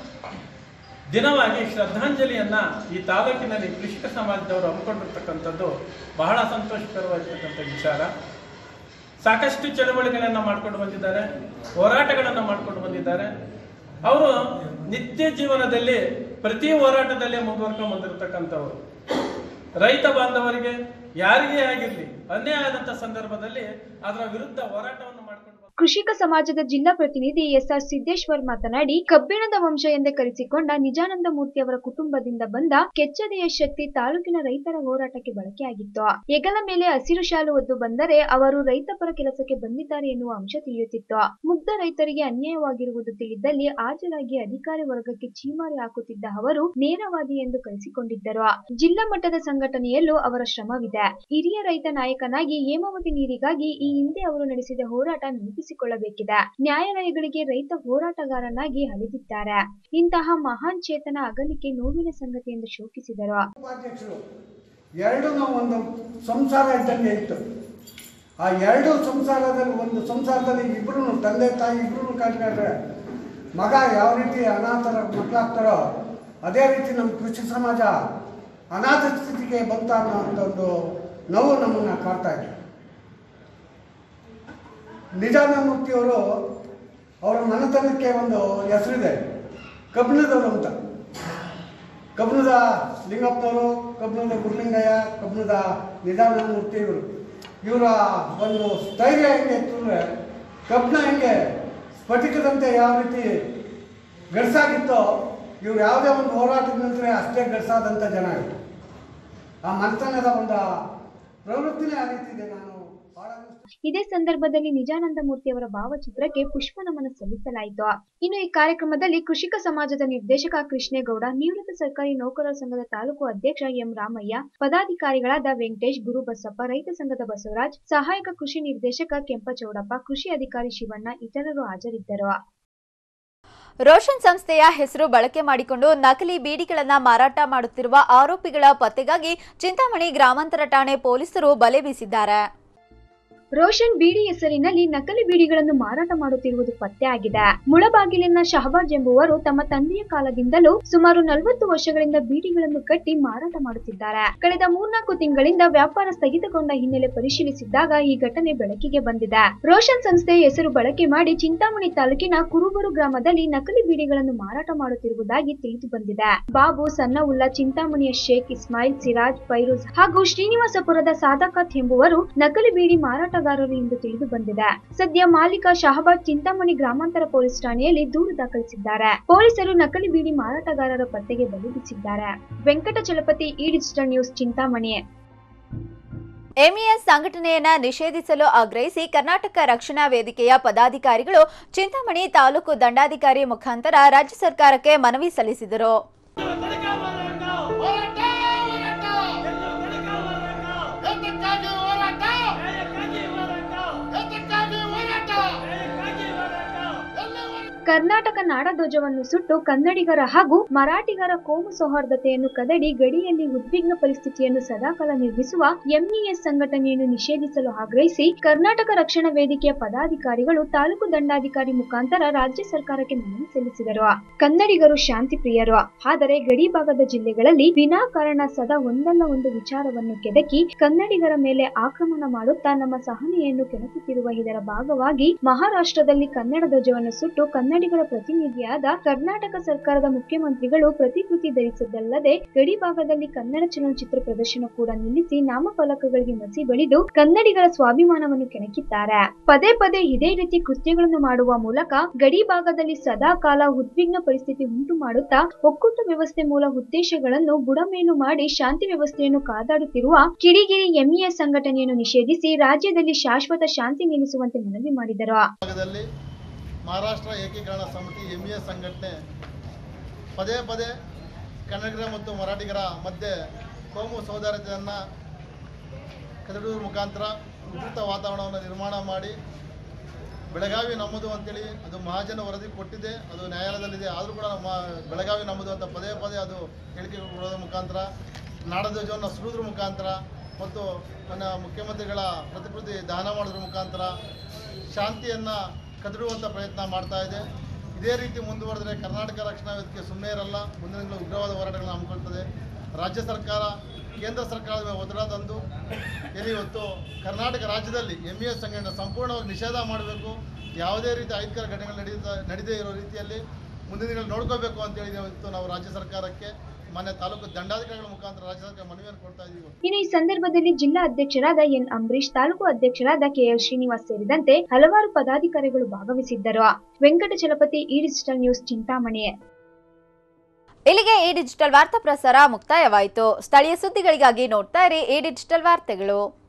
ದಿನವಾಗಿ ಶ್ರದ್ಧಾಂಜಲಿಯನ್ನ ಈ ತಾಲೂಕಿನಲ್ಲಿ ಕೃಷಿಕ ಸಮಾಜದವರು ಹಮ್ಮಿಕೊಂಡಿರ್ತಕ್ಕಂಥದ್ದು ಬಹಳ ಸಂತೋಷಕರವಾಗಿರ್ತಕ್ಕಂಥ ವಿಚಾರ ಸಾಕಷ್ಟು ಚಳವಳಿಗಳನ್ನು ಮಾಡ್ಕೊಂಡು ಬಂದಿದ್ದಾರೆ ಹೋರಾಟಗಳನ್ನು ಮಾಡ್ಕೊಂಡು ಬಂದಿದ್ದಾರೆ ಅವರು ನಿತ್ಯ ಜೀವನದಲ್ಲಿ ಪ್ರತಿ ಹೋರಾಟದಲ್ಲೇ ಮುಂದುವರ್ಕೊಂಡು ಬಂದಿರತಕ್ಕಂಥವ್ರು ರೈತ ಬಾಂಧವರಿಗೆ ಯಾರಿಗೇ ಆಗಿರಲಿ ಅನ್ಯಾಯ ಆದಂಥ ಸಂದರ್ಭದಲ್ಲಿ ಅದರ ವಿರುದ್ಧ ಹೋರಾಟವನ್ನು ಮಾಡ್ಕೊಂಡು ಕೃಷಿಕ ಸಮಾಜದ ಜಿಲ್ಲಾ ಪ್ರತಿನಿಧಿ ಎಸ್ಆರ್ ಸಿದ್ದೇಶ್ವರ್ ಮಾತನಾಡಿ ಕಬ್ಬಿಣದ ವಂಶ ಎಂದೇ ಕರೆಸಿಕೊಂಡ ನಿಜಾನಂದ ಮೂರ್ತಿ ಅವರ ಕುಟುಂಬದಿಂದ ಬಂದ ಕೆಚ್ಚದೆಯ ಶಕ್ತಿ ತಾಲೂಕಿನ ರೈತರ ಹೋರಾಟಕ್ಕೆ ಬಳಕೆಯಾಗಿತ್ತು ಹೆಗಲ ಮೇಲೆ ಹಸಿರು ಶಾಲು ಹೊದ್ದು ಬಂದರೆ ಅವರು ರೈತ ಪರ ಕೆಲಸಕ್ಕೆ ಬಂದಿದ್ದಾರೆ ಎನ್ನುವ ಅಂಶ ತಿಳಿಯುತ್ತಿತ್ತು ಮುಗ್ಧ ರೈತರಿಗೆ ಅನ್ಯಾಯವಾಗಿರುವುದು ತಿಳಿದಲ್ಲಿ ಹಾಜರಾಗಿ ಅಧಿಕಾರಿ ವರ್ಗಕ್ಕೆ ಚೀಮಾರಿ ಹಾಕುತ್ತಿದ್ದ ಅವರು ನೇರವಾದಿ ಎಂದು ಕರೆಸಿಕೊಂಡಿದ್ದರು ಜಿಲ್ಲಾ ಮಟ್ಟದ ಸಂಘಟನೆಯಲ್ಲೂ ಅವರ ಶ್ರಮವಿದೆ ಹಿರಿಯ ರೈತ ನಾಯಕನಾಗಿ ಹೇಮಾವತಿ ನೀರಿಗಾಗಿ ಈ ಹಿಂದೆ ಅವರು ನಡೆಸಿದ ಹೋರಾಟ ನೆನಪಿಸಿಕೊಳ್ಳಬೇಕಿದೆ ನ್ಯಾಯಾಲಯಗಳಿಗೆ ರೈತ ಹೋರಾಟಗಾರನಾಗಿ ಅಲೆದಿದ್ದಾರೆ ಇಂತಹ ಮಹಾನ್ ಚೇತನ ಅಗಲಿಕೆ ನೋವಿನ ಸಂಗತಿ ಎಂದು ಶೋಕಿಸಿದರು ಉಪಾಧ್ಯಕ್ಷರು ಎರಡು ಒಂದು ಸಂಸಾರ ಇದ್ದಂಗೆ ಇತ್ತು ಆ ಎರಡು ಸಂಸಾರದಲ್ಲಿ ಒಂದು ಸಂಸಾರದಲ್ಲಿ ಇಬ್ರು ತಂದೆ ತಾಯಿ ಇಬ್ರು ಕಂಡ್ರೆ ಮಗ ಯಾವ ರೀತಿ ಅನಾಥರ ಮಕ್ಕಳಾಗ್ತಾರೋ ಅದೇ ರೀತಿ ನಮ್ಮ ಕೃಷಿ ಸಮಾಜ ಅನಾಥ ಸ್ಥಿತಿಗೆ ಬಂತ ಅನ್ನೋಂಥ ಒಂದು ನೋವು ನಮ್ಮನ್ನು ಕಾಡ್ತಾ ಇದೆ ನಿಜಾನಮೂರ್ತಿಯವರು ಅವರ ಮನೆತನಕ್ಕೆ ಒಂದು ಹೆಸರಿದೆ ಕಬ್ಬಿಣದವರು ಅಂತ ಕಬ್ಬಿಣದ ಲಿಂಗಪ್ಪನವರು ಕಬ್ಬಿಣದ ಗುರುಲಿಂಗಯ್ಯ ಕಬ್ಬಿಣದ ನಿಧಾನಮೂರ್ತಿ ಇವರು ಇವರ ಒಂದು ಸ್ಥೈರ್ಯ ಹೆಂಗೆ ಇತ್ತು ಕಬ್ಬಿಣ ಹೆಂಗೆ ಸ್ಫಟಿಕದಂತೆ ಯಾವ ರೀತಿ ಗಡ್ಸಾಗಿತ್ತೋ ಇವ್ರು ಯಾವುದೇ ಒಂದು ಹೋರಾಟದ ನಂತರ ಅಷ್ಟೇ ಗಡ್ಸಾದಂಥ ಜನ ಇವರು ಆ ಮನೆತನದ ಒಂದು ಪ್ರವೃತ್ತಿನೇ ಆ ರೀತಿ ಇದೆ ನಾನು ಇದೇ ಸಂದರ್ಭದಲ್ಲಿ ನಿಜಾನಂದ ಮೂರ್ತಿ ಅವರ ಭಾವಚಿತ್ರಕ್ಕೆ ಪುಷ್ಪ ನಮನ ಸಲ್ಲಿಸಲಾಯಿತು ಇನ್ನು ಈ ಕಾರ್ಯಕ್ರಮದಲ್ಲಿ ಕೃಷಿಕ ಸಮಾಜದ ನಿರ್ದೇಶಕ ಕೃಷ್ಣೇಗೌಡ ನಿವೃತ್ತ ಸರ್ಕಾರಿ ನೌಕರರ ಸಂಘದ ತಾಲೂಕು ಅಧ್ಯಕ್ಷ ಎಂ ರಾಮಯ್ಯ ಪದಾಧಿಕಾರಿಗಳಾದ ವೆಂಕಟೇಶ್ ಗುರುಬಸಪ್ಪ ರೈತ ಸಂಘದ ಬಸವರಾಜ್ ಸಹಾಯಕ ಕೃಷಿ ನಿರ್ದೇಶಕ ಕೆಂಪಚೌಡಪ್ಪ ಕೃಷಿ ಅಧಿಕಾರಿ ಶಿವಣ್ಣ ಇತರರು ಹಾಜರಿದ್ದರು ರೋಷನ್ ಸಂಸ್ಥೆಯ ಹೆಸರು ಬಳಕೆ ಮಾಡಿಕೊಂಡು ನಕಲಿ ಬೀಡಿಗಳನ್ನ ಮಾರಾಟ ಮಾಡುತ್ತಿರುವ ಆರೋಪಿಗಳ ಪತ್ತೆಗಾಗಿ ಚಿಂತಾಮಣಿ ಗ್ರಾಮಾಂತರ ಠಾಣೆ ಪೊಲೀಸರು ಬಲೆ ಬೀಸಿದ್ದಾರೆ ರೋಷನ್ ಬೀಡಿ ಹೆಸರಿನಲ್ಲಿ ನಕಲಿ ಬೀಡಿಗಳನ್ನು ಮಾರಾಟ ಮಾಡುತ್ತಿರುವುದು ಪತ್ತೆಯಾಗಿದೆ ಮುಳಬಾಗಿಲಿನ ಶಹಬಾಜ್ ಎಂಬುವರು ತಮ್ಮ ತಂದೆಯ ಕಾಲದಿಂದಲೂ ಸುಮಾರು ನಲವತ್ತು ವರ್ಷಗಳಿಂದ ಬೀಡಿಗಳನ್ನು ಕಟ್ಟಿ ಮಾರಾಟ ಮಾಡುತ್ತಿದ್ದಾರೆ ಕಳೆದ ಮೂರ್ನಾಲ್ಕು ತಿಂಗಳಿಂದ ವ್ಯಾಪಾರ ಸ್ಥಗಿತಗೊಂಡ ಹಿನ್ನೆಲೆ ಪರಿಶೀಲಿಸಿದ್ದಾಗ ಈ ಘಟನೆ ಬೆಳಕಿಗೆ ಬಂದಿದೆ ರೋಷನ್ ಸಂಸ್ಥೆ ಹೆಸರು ಬಳಕೆ ಮಾಡಿ ಚಿಂತಾಮಣಿ ತಾಲೂಕಿನ ಕುರುಬರು ಗ್ರಾಮದಲ್ಲಿ ನಕಲಿ ಬೀಡಿಗಳನ್ನು ಮಾರಾಟ ಮಾಡುತ್ತಿರುವುದಾಗಿ ತಿಳಿದು ಬಂದಿದೆ ಬಾಬು ಸನ್ನವುಲ್ಲಾ ಚಿಂತಾಮಣಿಯ ಶೇಖ್ ಇಸ್ಮಾಯಿಲ್ ಸಿರಾಜ್ ಫೈರೂಜ್ ಹಾಗೂ ಶ್ರೀನಿವಾಸಪುರದ ಸಾದಾಕತ್ ಎಂಬುವರು ನಕಲಿ ಬೀಡಿ ಮಾರಾಟಗಾರರು ಎಂದು ತಿಳಿದು ಬಂದಿದೆ ಸದ್ಯ ಮಾಲೀಕ ಶಹಬಾದ್ ಚಿಂತಾಮಣಿ ಗ್ರಾಮಾಂತರ ಪೊಲೀಸ್ ಠಾಣೆಯಲ್ಲಿ ದೂರು ದಾಖಲಿಸಿದ್ದಾರೆ ಪೊಲೀಸರು ನಕಲಿ ಬೀಡಿ ಮಾರಾಟಗಾರರ ಪತ್ತೆಗೆ ಬಲೆ ಬೀಸಿದ್ದಾರೆ ವೆಂಕಟ ಚಲಪತಿ ಈ ಡಿಜಿಟಲ್ ನ್ಯೂಸ್ ಚಿಂತಾಮಣಿ ಎಂಇಎಸ್ ಸಂಘಟನೆಯನ್ನ ನಿಷೇಧಿಸಲು ಆಗ್ರಹಿಸಿ ಕರ್ನಾಟಕ ರಕ್ಷಣಾ ವೇದಿಕೆಯ ಪದಾಧಿಕಾರಿಗಳು ಚಿಂತಾಮಣಿ ತಾಲೂಕು ದಂಡಾಧಿಕಾರಿ ಮುಖಾಂತರ ರಾಜ್ಯ ಸರ್ಕಾರಕ್ಕೆ ಮನವಿ ಸಲ್ಲಿಸಿದರು ಕರ್ನಾಟಕ ನಾಡಧ್ವಜವನ್ನು ಸುಟ್ಟು ಕನ್ನಡಿಗರ ಹಾಗೂ ಮರಾಠಿಗರ ಕೋಮು ಸೌಹಾರ್ದತೆಯನ್ನು ಕದಡಿ ಗಡಿಯಲ್ಲಿ ಉದ್ವಿಗ್ನ ಪರಿಸ್ಥಿತಿಯನ್ನು ಸದಾಕಾಲ ನಿರ್ಮಿಸುವ ಎಂಇಎಸ್ ಸಂಘಟನೆಯನ್ನು ನಿಷೇಧಿಸಲು ಆಗ್ರಹಿಸಿ ಕರ್ನಾಟಕ ರಕ್ಷಣಾ ವೇದಿಕೆಯ ಪದಾಧಿಕಾರಿಗಳು ತಾಲೂಕು ದಂಡಾಧಿಕಾರಿ ಮುಖಾಂತರ ರಾಜ್ಯ ಸರ್ಕಾರಕ್ಕೆ ಮನವಿ ಸಲ್ಲಿಸಿದರು ಕನ್ನಡಿಗರು ಶಾಂತಿ ಪ್ರಿಯರು ಆದರೆ ಗಡಿ ಭಾಗದ ಜಿಲ್ಲೆಗಳಲ್ಲಿ ವಿನಾಕಾರಣ ಸದಾ ಒಂದಲ್ಲ ಒಂದು ವಿಚಾರವನ್ನು ಕೆದಕಿ ಕನ್ನಡಿಗರ ಮೇಲೆ ಆಕ್ರಮಣ ಮಾಡುತ್ತಾ ನಮ್ಮ ಸಹನೆಯನ್ನು ಕೆಣಕುತ್ತಿರುವ ಇದರ ಭಾಗವಾಗಿ ಮಹಾರಾಷ್ಟ್ರದಲ್ಲಿ ಕನ್ನಡ ಧ್ವಜವನ್ನು ಸುಟ್ಟು ಕನ್ನಡಿಗರ ಪ್ರತಿನಿಧಿಯಾದ ಕರ್ನಾಟಕ ಸರ್ಕಾರದ ಮುಖ್ಯಮಂತ್ರಿಗಳು ಪ್ರತಿಕೃತಿ ಧರಿಸಿದ್ದಲ್ಲದೆ ಗಡಿ ಭಾಗದಲ್ಲಿ ಕನ್ನಡ ಚಲನಚಿತ್ರ ಪ್ರದರ್ಶನ ಕೂಡ ನಿಲ್ಲಿಸಿ ನಾಮಫಲಕಗಳಿಗೆ ಮಸಿ ಬಳಿದು ಕನ್ನಡಿಗರ ಸ್ವಾಭಿಮಾನವನ್ನು ಕೆಣಕಿದ್ದಾರೆ ಪದೇ ಪದೇ ಇದೇ ರೀತಿ ಕೃತ್ಯಗಳನ್ನು ಮಾಡುವ ಮೂಲಕ ಗಡಿ ಭಾಗದಲ್ಲಿ ಸದಾ ಕಾಲ ಉದ್ವಿಗ್ನ ಪರಿಸ್ಥಿತಿ ಉಂಟು ಮಾಡುತ್ತಾ ಒಕ್ಕೂಟ ವ್ಯವಸ್ಥೆ ಮೂಲ ಉದ್ದೇಶಗಳನ್ನು ಬುಡಮೇಲು ಮಾಡಿ ಶಾಂತಿ ವ್ಯವಸ್ಥೆಯನ್ನು ಕಾದಾಡುತ್ತಿರುವ ಕಿಡಿಗಿರಿ ಎಂಇಎಸ್ ಸಂಘಟನೆಯನ್ನು ನಿಷೇಧಿಸಿ ರಾಜ್ಯದಲ್ಲಿ ಶಾಶ್ವತ ಶಾಂತಿ ನೆಲೆಸುವಂತೆ ಮನವಿ ಮಾಡಿದರು ಭಾಗದಲ್ಲಿ ಮಹಾರಾಷ್ಟ್ರ ಏಕೀಕರಣ ಸಮಿತಿ ಎಂ ಎ ಸಂಘಟನೆ ಪದೇ ಪದೇ ಕನ್ನಡಿಗರ ಮತ್ತು ಮರಾಠಿಗರ ಮಧ್ಯೆ ಕೋಮು ಸೌಹಾರ್ದತೆಯನ್ನು ಕದಡುವ ಮುಖಾಂತರ ಉದ್ರಿಕ್ತ ವಾತಾವರಣವನ್ನು ನಿರ್ಮಾಣ ಮಾಡಿ ಬೆಳಗಾವಿ ನಮ್ಮದು ಅಂತೇಳಿ ಅದು ಮಹಾಜನ ವರದಿ ಕೊಟ್ಟಿದೆ ಅದು ನ್ಯಾಯಾಲಯದಲ್ಲಿದೆ ಆದರೂ ಕೂಡ ನಮ್ಮ ಬೆಳಗಾವಿ ನಮ್ಮದು ಅಂತ ಪದೇ ಪದೇ ಅದು ಹೇಳಿಕೆ ಕೊಡೋದ್ರ ಮುಖಾಂತರ ನಾಡಧ್ವಜವನ್ನು ಸುಡುವುದ್ರ ಮುಖಾಂತರ ಮತ್ತು ನನ್ನ ಮುಖ್ಯಮಂತ್ರಿಗಳ ಪ್ರತಿಕೃತಿ ದಾನ ಮಾಡೋದ್ರ ಮುಖಾಂತರ ಶಾಂತಿಯನ್ನು ಕದಡುವಂಥ ಪ್ರಯತ್ನ ಮಾಡ್ತಾ ಇದೆ ಇದೇ ರೀತಿ ಮುಂದುವರೆದರೆ ಕರ್ನಾಟಕ ರಕ್ಷಣಾ ವೇದಿಕೆ ಸುಮ್ಮನೆ ಇರಲ್ಲ ಮುಂದಿನ ತಿಂಗಳು ಉಗ್ರವಾದ ಹೋರಾಟಗಳನ್ನು ಹಮ್ಮಿಕೊಳ್ತದೆ ರಾಜ್ಯ ಸರ್ಕಾರ ಕೇಂದ್ರ ಸರ್ಕಾರದ ಮೇಲೆ ಒತ್ತಡ ತಂದು ಏನು ಇವತ್ತು ಕರ್ನಾಟಕ ರಾಜ್ಯದಲ್ಲಿ ಎಂ ಇ ಎಸ್ ಸಂಘಟನೆ ಸಂಪೂರ್ಣವಾಗಿ ನಿಷೇಧ ಮಾಡಬೇಕು ಯಾವುದೇ ರೀತಿ ಅಹಿತಕರ ಘಟನೆಗಳು ನಡೀತಾ ನಡೀದೇ ಇರೋ ರೀತಿಯಲ್ಲಿ ಮುಂದಿನ ದಿನಗಳಲ್ಲಿ ನೋಡ್ಕೋಬೇಕು ಅಂತೇಳಿ ಇವತ್ತು ನಾವು ರಾಜ್ಯ ಸರ್ಕಾರಕ್ಕೆ ಮಾನ್ಯ ತಾಲೂಕು ದಂಡಾಧಿಕಾರಿಗಳ ಮುಖಾಂತರ ರಾಜ್ಯ ಸರ್ಕಾರ ಮನವಿಯನ್ನು ಕೊಡ್ತಾ ಇದ್ದೀವಿ ಇನ್ನು ಈ ಸಂದರ್ಭದಲ್ಲಿ ಜಿಲ್ಲಾ ಅಧ್ಯಕ್ಷರಾದ ಎನ್ ಅಂಬರೀಶ್ ತಾಲೂಕು ಅಧ್ಯಕ್ಷರಾದ ಕೆಎಲ್ ಶ್ರೀನಿವಾಸ್ ಸೇರಿದಂತೆ ಹಲವಾರು ಪದಾಧಿಕಾರಿಗಳು ಭಾಗವಹಿಸಿದ್ದರು ವೆಂಕಟಚಲಪತಿ ಈ ಡಿಜಿಟಲ್ ನ್ಯೂಸ್ ಚಿಂತಾಮಣಿ ಇಲ್ಲಿಗೆ ಈ ಡಿಜಿಟಲ್ ವಾರ್ತಾ ಪ್ರಸಾರ ಮುಕ್ತಾಯವಾಯಿತು ಸ್ಥಳೀಯ ಸುದ್ದಿಗಳಿಗಾಗಿ ನೋಡ್ತಾ ಇರಿ ಈ ಡಿಜಿಟಲ್ ವಾರ್ತೆಗಳು